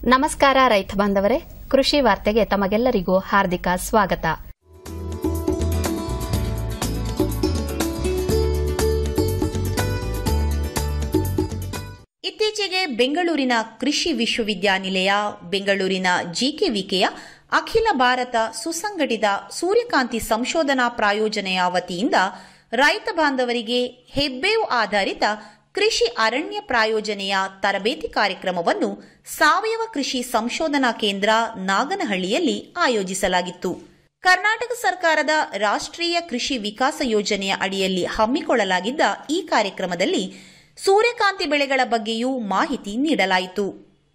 ನಮಸ್ಕಾರ ರೈತ ಬಾಂಧವರೇ ಕೃಷಿ ವಾರ್ತೆಗೆ ತಮಗೆಲ್ಲರಿಗೂ ಹಾರ್ದಿಕ ಸ್ವಾಗತ ಇತ್ತೀಚೆಗೆ ಬೆಂಗಳೂರಿನ ಕೃಷಿ ವಿಶ್ವವಿದ್ಯಾನಿಲಯ ಬೆಂಗಳೂರಿನ ಜಿಕೆವಿಕೆಯ ಅಖಿಲ ಭಾರತ ಸುಸಂಘಟಿತ ಸೂರ್ಯಕಾಂತಿ ಸಂಶೋಧನಾ ಪ್ರಾಯೋಜನೆಯ ವತಿಯಿಂದ ರೈತ ಬಾಂಧವರಿಗೆ ಹೆಬ್ಬೇವು ಆಧಾರಿತ ಕೃಷಿ ಅರಣ್ಯ ಪ್ರಾಯೋಜನೆಯ ತರಬೇತಿ ಕಾರ್ಯಕ್ರಮವನ್ನು ಸಾವಯವ ಕೃಷಿ ಸಂಶೋಧನಾ ಕೇಂದ್ರ ನಾಗನಹಳ್ಳಿಯಲ್ಲಿ ಆಯೋಜಿಸಲಾಗಿತ್ತು ಕರ್ನಾಟಕ ಸರ್ಕಾರದ ರಾಷ್ಟ್ರೀಯ ಕೃಷಿ ವಿಕಾಸ ಯೋಜನೆಯ ಅಡಿಯಲ್ಲಿ ಹಮ್ಮಿಕೊಳ್ಳಲಾಗಿದ್ದ ಈ ಕಾರ್ಯಕ್ರಮದಲ್ಲಿ ಸೂರ್ಯಕಾಂತಿ ಬೆಳೆಗಳ ಬಗ್ಗೆಯೂ ಮಾಹಿತಿ ನೀಡಲಾಯಿತು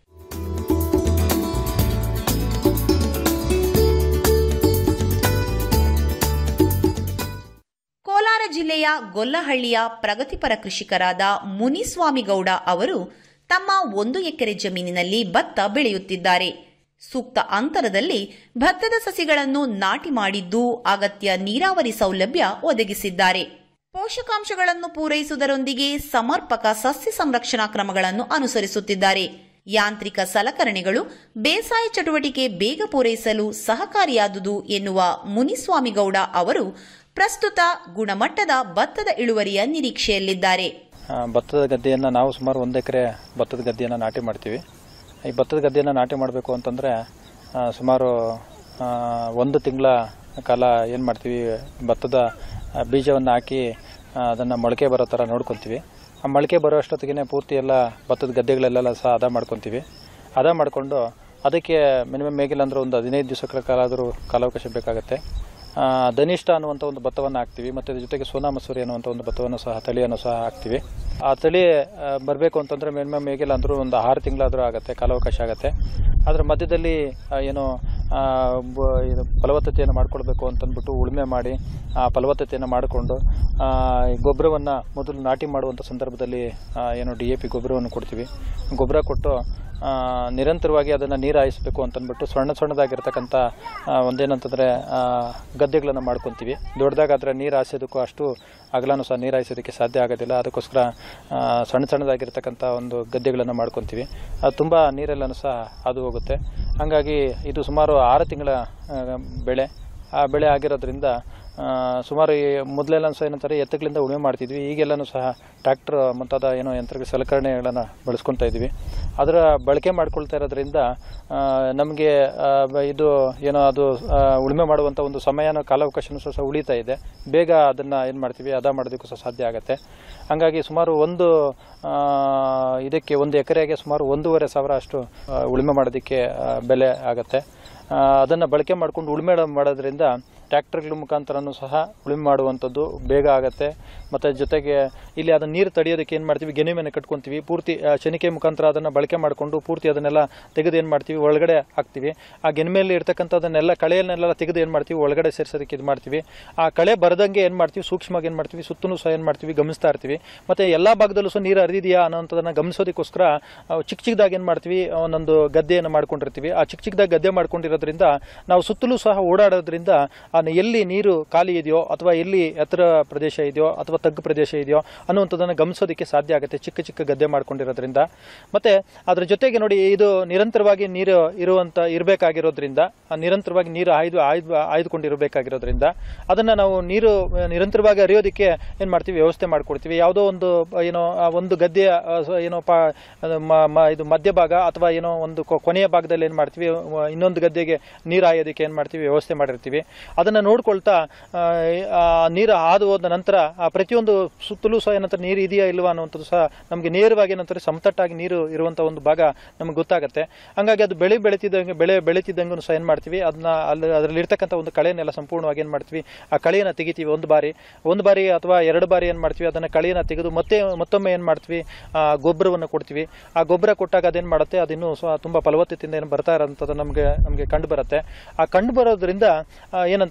ಕೋಲಾರ ಜಿಲ್ಲೆಯ ಗೊಲ್ಲಹಳ್ಳಿಯ ಪ್ರಗತಿಪರ ಕೃಷಿಕರಾದ ಮುನಿಸ್ವಾಮಿಗೌಡ ಅವರು ತಮ್ಮ ಒಂದು ಎಕರೆ ಜಮೀನಿನಲ್ಲಿ ಭತ್ತ ಬೆಳೆಯುತ್ತಿದ್ದಾರೆ ಸೂಕ್ತ ಅಂತರದಲ್ಲಿ ಭತ್ತದ ಸಸಿಗಳನ್ನು ನಾಟಿ ಮಾಡಿದ್ದು ಅಗತ್ಯ ನೀರಾವರಿ ಸೌಲಭ್ಯ ಒದಗಿಸಿದ್ದಾರೆ ಪೋಷಕಾಂಶಗಳನ್ನು ಪೂರೈಸುವುದರೊಂದಿಗೆ ಸಮರ್ಪಕ ಸಸ್ಯ ಸಂರಕ್ಷಣಾ ಕ್ರಮಗಳನ್ನು ಅನುಸರಿಸುತ್ತಿದ್ದಾರೆ ಯಾಂತ್ರಿಕ ಸಲಕರಣೆಗಳು ಬೇಸಾಯ ಚಟುವಟಿಕೆ ಬೇಗ ಪೂರೈಸಲು ಸಹಕಾರಿಯಾದುದು ಎನ್ನುವ ಮುನಿಸ್ವಾಮಿಗೌಡ ಅವರು ಪ್ರಸ್ತುತ ಗುಣಮಟ್ಟದ ಭತ್ತದ ಇಳುವರಿಯ ನಿರೀಕ್ಷೆಯಲ್ಲಿದ್ದಾರೆ ಆ, ಭತ್ತದ ಗದ್ದೆಯನ್ನು ನಾವು ಸುಮಾರು ಒಂದು ಎಕರೆ ಭತ್ತದ ಗದ್ದೆಯನ್ನು ನಾಟಿ ಮಾಡ್ತೀವಿ ಈ ಭತ್ತದ ಗದ್ದೆಯನ್ನು ನಾಟಿ ಮಾಡಬೇಕು ಅಂತಂದರೆ ಸುಮಾರು ಆ, ಒಂದು ತಿಂಗಳ ಕಾಲ ಏನು ಮಾಡ್ತೀವಿ ಭತ್ತದ ಬೀಜವನ್ನು ಹಾಕಿ ಅದನ್ನು ಮೊಳಕೆ ಬರೋ ಥರ ನೋಡ್ಕೊತೀವಿ ಆ ಮೊಳಕೆ ಬರೋ ಅಷ್ಟೊತ್ತಿಗೆ ಪೂರ್ತಿ ಎಲ್ಲ ಭತ್ತದ ಗದ್ದೆಗಳೆಲ್ಲ ಸಹ ಹದ ಮಾಡ್ಕೊತೀವಿ ಹದ ಮಾಡಿಕೊಂಡು ಅದಕ್ಕೆ ಮಿನಿಮಮ್ ಮೇಗಿಲ್ಲ ಅಂದ್ರೆ ಒಂದು ಹದಿನೈದು ದಿವಸಗಳ ಕಾಲ ಆದರೂ ಕಾಲಾವಕಾಶ ಬೇಕಾಗುತ್ತೆ ಆ, ಧನಿಷ್ಠ ಅನ್ನುವಂಥ ಒಂದು ಭತ್ತವನ್ನು ಹಾಕ್ತೀವಿ ಮತ್ತು ಅದ್ರ ಜೊತೆಗೆ ಸೋನಾ ಮಸೂರಿ ಅನ್ನುವಂಥ ಒಂದು ಭತ್ತವನ್ನು ಸಹ ತಳಿಯನ್ನು ಸಹ ಹಾಕ್ತೀವಿ ಆ ತಳಿ ಬರಬೇಕು ಅಂತಂದರೆ ಮಿನಿಮಮ್ ಹೇಗಿಲ್ಲ ಅಂದರೂ ಒಂದು ಆರು ತಿಂಗಳಾದರೂ ಆಗುತ್ತೆ ಕಾಲಾವಕಾಶ ಆಗುತ್ತೆ ಅದರ ಮಧ್ಯದಲ್ಲಿ ಆ, ಏನು ಆ, ಬ- ಇದು ಫಲವತ್ತತೆಯನ್ನು ಮಾಡ್ಕೊಳ್ಬೇಕು ಅಂತಂದ್ಬಿಟ್ಟು ಉಳುಮೆ ಮಾಡಿ ಆ ಫಲವತ್ತತೆಯನ್ನು ಮಾಡಿಕೊಂಡು ಗೊಬ್ಬರವನ್ನು ಮೊದಲು ನಾಟಿ ಮಾಡುವಂಥ ಸಂದರ್ಭದಲ್ಲಿ ಆ, ಏನು ಡಿ ಎ ಪಿ ಗೊಬ್ಬರವನ್ನು ಕೊಡ್ತೀವಿ ಗೊಬ್ಬರ ಕೊಟ್ಟು ಆ, ನಿರಂತರವಾಗಿ ಅದನ್ನು ನೀರು ಹಾಯಿಸಬೇಕು ಅಂತಂದ್ಬಿಟ್ಟು ಸಣ್ಣ ಸಣ್ಣದಾಗಿರ್ತಕ್ಕಂಥ ಆ, ಒಂದೇನಂತಂದರೆ ಗದ್ದೆಗಳನ್ನು ಮಾಡ್ಕೊತೀವಿ ದೊಡ್ಡದಾಗಾದ್ರೆ ನೀರು ಹಾಯಿಸೋದಕ್ಕೂ ಅಷ್ಟು ಅಗಲನೂ ಸಹ ನೀರು ಹಾಯಿಸೋದಕ್ಕೆ ಸಾಧ್ಯ ಆಗೋದಿಲ್ಲ ಅದಕ್ಕೋಸ್ಕರ ಆ, ಸಣ್ಣ ಸಣ್ಣದಾಗಿರ್ತಕ್ಕಂಥ ಒಂದು ಗದ್ದೆಗಳನ್ನು ಮಾಡ್ಕೊತೀವಿ ಅದು ತುಂಬ ನೀರೆಲ್ಲನೂ ಸಹ ಅದು ಹೋಗುತ್ತೆ ಹಾಗಾಗಿ ಇದು ಸುಮಾರು ಆರು ತಿಂಗಳ ಆ, ಬೆಳೆ ಆ ಬೆಳೆ ಆಗಿರೋದ್ರಿಂದ ಆ, ಸುಮಾರು ಈ ಮೊದಲೆಲ್ಲ ಸಹ ಏನಂತಾರೆ ಎತ್ತುಗಳಿಂದ ಉಳುಮೆ ಮಾಡ್ತಿದ್ವಿ ಈಗೆಲ್ಲನೂ ಸಹ ಟ್ರ್ಯಾಕ್ಟರ್ ಮುಂತಾದ ಏನೋ ಯಂತ್ರ ಸಲಕರಣೆಗಳನ್ನು ಬಳಸ್ಕೊತಾ ಇದ್ವಿ ಅದರ ಬಳಕೆ ಮಾಡ್ಕೊಳ್ತಾ ಇರೋದ್ರಿಂದ ನಮಗೆ ಇದು ಏನೋ ಅದು ಆ, ಉಳುಮೆ ಮಾಡುವಂಥ ಒಂದು ಸಮಯನ ಕಾಲಾವಕಾಶನೂ ಸಹ ಉಳಿತಾ ಇದೆ ಬೇಗ ಅದನ್ನು ಏನು ಮಾಡ್ತೀವಿ ಅದ ಮಾಡೋದಕ್ಕೂ ಸಹ ಸಾಧ್ಯ ಆಗುತ್ತೆ ಹಾಗಾಗಿ ಸುಮಾರು ಒಂದು ಆ, ಇದಕ್ಕೆ ಒಂದು ಎಕರೆಗೆ ಸುಮಾರು ಒಂದೂವರೆ ಸಾವಿರ ಅಷ್ಟು ಆ, ಉಳುಮೆ ಮಾಡೋದಕ್ಕೆ ಆ, ಬೆಲೆ ಆಗುತ್ತೆ ಅದನ್ನು ಬಳಕೆ ಮಾಡ್ಕೊಂಡು ಉಳುಮೆ ಮಾಡೋದ್ರಿಂದ ಟ್ರ್ಯಾಕ್ಟರ್ಗಳ ಮುಖಾಂತರನೂ ಸಹ ಉಳುಮೆ ಮಾಡುವಂಥದ್ದು ಬೇಗ ಆಗುತ್ತೆ ಮತ್ತು ಜೊತೆಗೆ ಇಲ್ಲಿ ಅದನ್ನು ನೀರು ತಡೆಯೋದಕ್ಕೆ ಏನು ಮಾಡ್ತೀವಿ ಗೆನೆ ಮೇಲೆ ಕಟ್ಕೊತೀವಿ ಪೂರ್ತಿ ಆ, ಶನಿಕೆ ಮುಖಾಂತರ ಅದನ್ನು ಬಳಕೆ ಮಾಡಿಕೊಂಡು ಪೂರ್ತಿ ಅದನ್ನೆಲ್ಲ ತೆಗೆದು ಏನು ಮಾಡ್ತೀವಿ ಒಳಗಡೆ ಹಾಕ್ತೀವಿ ಆ ಗೆನೆ ಮೇಲೆ ಇರ್ತಕ್ಕಂಥದ್ದನ್ನೆಲ್ಲ ಕಳೆಯನ್ನೆಲ್ಲ ತೆಗೆದು ಏನು ಮಾಡ್ತೀವಿ ಒಳಗಡೆ ಸೇರಿಸೋದಕ್ಕೆ ಇದು ಮಾಡ್ತೀವಿ ಆ ಕಳೆ ಬರದಂಗೆ ಏನು ಮಾಡ್ತೀವಿ ಸೂಕ್ಷ್ಮವಾಗಿ ಏನು ಮಾಡ್ತೀವಿ ಸುತ್ತಲೂ ಸಹ ಏನು ಮಾಡ್ತೀವಿ ಗಮನಿಸ್ತಾ ಇರ್ತೀವಿ ಮತ್ತು ಎಲ್ಲ ಭಾಗದಲ್ಲೂ ಸಹ ನೀರು ಹರಿದಿದೆಯಾ ಅನ್ನೋಂಥದ್ದನ್ನು ಗಮನಿಸೋದಕ್ಕೋಸ್ಕರ ಆ, ಚಿಕ್ಕ ಚಿಕ್ಕದಾಗಿ ಏನು ಮಾಡ್ತೀವಿ ಒಂದೊಂದು ಗದ್ದೆಯನ್ನು ಮಾಡ್ಕೊಂಡಿರ್ತೀವಿ ಆ ಚಿಕ್ಕ ಚಿಕ್ಕದಾಗಿ ಗದ್ದೆ ಮಾಡ್ಕೊಂಡಿರೋದ್ರಿಂದ ನಾವು ಸುತ್ತಲೂ ಸಹ ಓಡಾಡೋದ್ರಿಂದ ಆ ಎಲ್ಲಿ ನೀರು ಖಾಲಿ ಇದೆಯೋ ಅಥವಾ ಎಲ್ಲಿ ಎತ್ತರ ಪ್ರದೇಶ ಇದೆಯೋ ಅಥವಾ ತಗ್ಗು ಪ್ರದೇಶ ಇದೆಯೋ ಅನ್ನುವಂಥದ್ದನ್ನು ಗಮನಿಸೋದಕ್ಕೆ ಸಾಧ್ಯ ಆಗುತ್ತೆ ಚಿಕ್ಕ ಚಿಕ್ಕ ಗದ್ದೆ ಮಾಡ್ಕೊಂಡಿರೋದ್ರಿಂದ ಮತ್ತೆ ಅದ್ರ ಜೊತೆಗೆ ನೋಡಿ ಇದು ನಿರಂತರವಾಗಿ ನೀರು ಇರುವಂತ ಇರಬೇಕಾಗಿರೋದ್ರಿಂದ ನಿರಂತರವಾಗಿ ನೀರು ಆಯ್ದು ಆಯ್ದು ಆಯ್ದುಕೊಂಡಿರಬೇಕಾಗಿರೋದ್ರಿಂದ ಅದನ್ನ ನಾವು ನೀರು ಆ, ನಿರಂತರವಾಗಿ ಹರಿಯೋದಕ್ಕೆ ಏನು ಮಾಡ್ತೀವಿ ವ್ಯವಸ್ಥೆ ಮಾಡ್ಕೊಡ್ತೀವಿ ಯಾವುದೋ ಒಂದು ಆ, ಏನೋ ಆ ಒಂದು ಗದ್ದೆಯ ಆ, ಸ- ಏನೋ ಪಾ ಅದು ಮ- ಮ- ಇದು ಮಧ್ಯಭಾಗ ಅಥವಾ ಏನೋ ಒಂದು ಕೊ- ಕೊನೆಯ ಭಾಗದಲ್ಲಿ ಏನು ಮಾಡ್ತೀವಿ ಆ, ಇನ್ನೊಂದು ಗದ್ದೆಗೆ ನೀರು ಹಾಯೋದಕ್ಕೆ ಏನು ಮಾಡ್ತೀವಿ ವ್ಯವಸ್ಥೆ ಮಾಡಿರ್ತೀವಿ ಅದನ್ನು ನೋಡ್ಕೊಳ್ತಾ ಆ, ಆ ನೀರು ಹಾದು ಹೋದ ನಂತರ ಆ ಪ್ರತಿಯೊಂದು ಸುತ್ತಲೂ ಸಹ ಏನಂತಾರೆ ನೀರು ಇದೆಯಾ ಇಲ್ವಾ ಅನ್ನುವಂಥದ್ದು ಸಹ ನಮಗೆ ನೇರವಾಗಿ ಏನಂತಾರೆ ಸಮತಟ್ಟಾಗಿ ನೀರು ಇರುವಂಥ ಒಂದು ಭಾಗ ನಮಗೆ ಗೊತ್ತಾಗುತ್ತೆ ಹಂಗಾಗಿ ಅದು ಬೆಳೆ ಬೆಳೀತಿದ್ದಂಗೆ ಬೆಳೆ ಬೆಳೀತಿದ್ದಂಗೂ ಸಹ ಏನು ಮಾಡ್ತೀವಿ ಅದನ್ನ ಅಲ್ಲಿ ಅದರಲ್ಲಿ ಇರ್ತಕ್ಕಂಥ ಒಂದು ಕಳೆಯನ್ನೆಲ್ಲ ಸಂಪೂರ್ಣವಾಗಿ ಏನು ಮಾಡ್ತೀವಿ ಆ ಕಳೆಯನ್ನು ತೆಗಿತೀವಿ ಒಂದು ಬಾರಿ ಒಂದು ಬಾರಿ ಅಥವಾ ಎರಡು ಬಾರಿ ಏನು ಮಾಡ್ತೀವಿ ಅದನ್ನು ಕಳೆಯನ್ನು ತೆಗೆದು ಮತ್ತೆ ಮತ್ತೊಮ್ಮೆ ಏನು ಮಾಡ್ತೀವಿ ಆ ಗೊಬ್ಬರವನ್ನು ಕೊಡ್ತೀವಿ ಆ ಗೊಬ್ಬರ ಕೊಟ್ಟಾಗ ಅದೇನು ಮಾಡುತ್ತೆ ಅದಿನ್ನೂ ಸಹ ತುಂಬ ಫಲವತ್ತತೆಯಿಂದ ಏನು ಬರ್ತಾ ಇರೋಂಥದ್ದು ನಮಗೆ ನಮಗೆ ಕಂಡು ಬರುತ್ತೆ ಆ ಕಂಡು ಬರೋದ್ರಿಂದ ಆ, ಏನಂತಂದ್ರೆ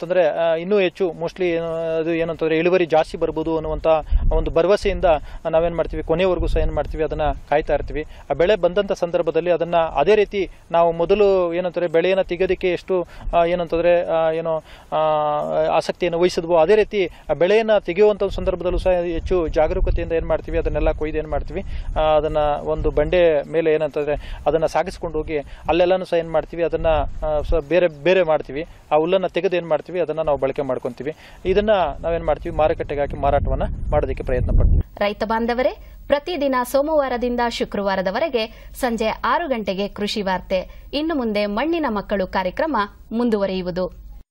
ಅಂತಂದ್ರೆ ಆ, ಇನ್ನೂ ಹೆಚ್ಚು ಮೋಸ್ಟ್ಲಿ ಅದು ಏನಂತಂದ್ರೆ ಇಳುವರಿ ಜಾಸ್ತಿ ಬರ್ಬೋದು ಅನ್ನುವಂತ ಒಂದು ಭರವಸೆಯಿಂದ ನಾವೇನ್ ಮಾಡ್ತೀವಿ ಕೊನೆವರೆಗೂ ಸಹ ಏನ್ ಮಾಡ್ತೀವಿ ಅದನ್ನ ಕಾಯ್ತಾ ಇರ್ತೀವಿ ಆ ಬೆಳೆ ಬಂದಂತ ಸಂದರ್ಭದಲ್ಲಿ ಅದನ್ನ ಅದೇ ರೀತಿ ನಾವು ಮೊದಲು ಏನಂತಾರೆ ಬೆಳೆಯನ್ನ ತೆಗೆಯೋದಕ್ಕೆ ಎಷ್ಟು ಆ, ಏನಂತಂದ್ರೆ ಆ, ಏನೋ ಆ, ಆಸಕ್ತಿಯನ್ನು ವಹಿಸಿದ್ವೋ ಅದೇ ರೀತಿ ಆ ಬೆಳೆಯನ್ನ ತೆಗೆಯುವಂತ ಒಂದು ಸಂದರ್ಭದಲ್ಲೂ ಸಹ ಹೆಚ್ಚು ಜಾಗರೂಕತೆಯಿಂದ ಏನ್ ಮಾಡ್ತೀವಿ ಅದನ್ನೆಲ್ಲ ಕೊಯ್ದು ಏನ್ ಮಾಡ್ತೀವಿ ಆ, ಅದನ್ನ ಒಂದು ಬಂಡೆ ಮೇಲೆ ಏನಂತಂದ್ರೆ ಅದನ್ನ ಸಾಗಿಸ್ಕೊಂಡು ಹೋಗಿ ಅಲ್ಲೆಲ್ಲಾನು ಸಹ ಏನ್ ಮಾಡ್ತೀವಿ ಅದನ್ನ ಆ, ಸ- ಬೇರೆ ಬೇರೆ ಮಾಡ್ತೀವಿ ಆ ಹುಲ್ಲನ್ನ ತೆಗೆದು ಏನ್ ಮಾಡ್ತೀವಿ ಅದನ್ನ ನಾವು ಬಳಕೆ ಮಾಡ್ಕೊಂತೀವಿ ಇದನ್ನ ನಾವೇನ್ ಮಾಡ್ತೀವಿ ಮಾರುಕಟ್ಟೆಗೆ ಹಾಕಿ ಮಾರಾಟವನ್ನ ಮಾಡೋದಕ್ಕೆ ಪ್ರಯತ್ನ ಪಡ್ತೀವಿ ರೈತ ಬಾಂಧವರೇ ಪ್ರತಿದಿನ ಸೋಮವಾರದಿಂದ ಶುಕ್ರವಾರದವರೆಗೆ ಸಂಜೆ ಆರು ಗಂಟೆಗೆ ಕೃಷಿ ವಾರ್ತೆ ಇನ್ನು ಮುಂದೆ ಮಣ್ಣಿನ ಮಕ್ಕಳು ಕಾರ್ಯಕ್ರಮ ಮುಂದುವರಿಯುವುದು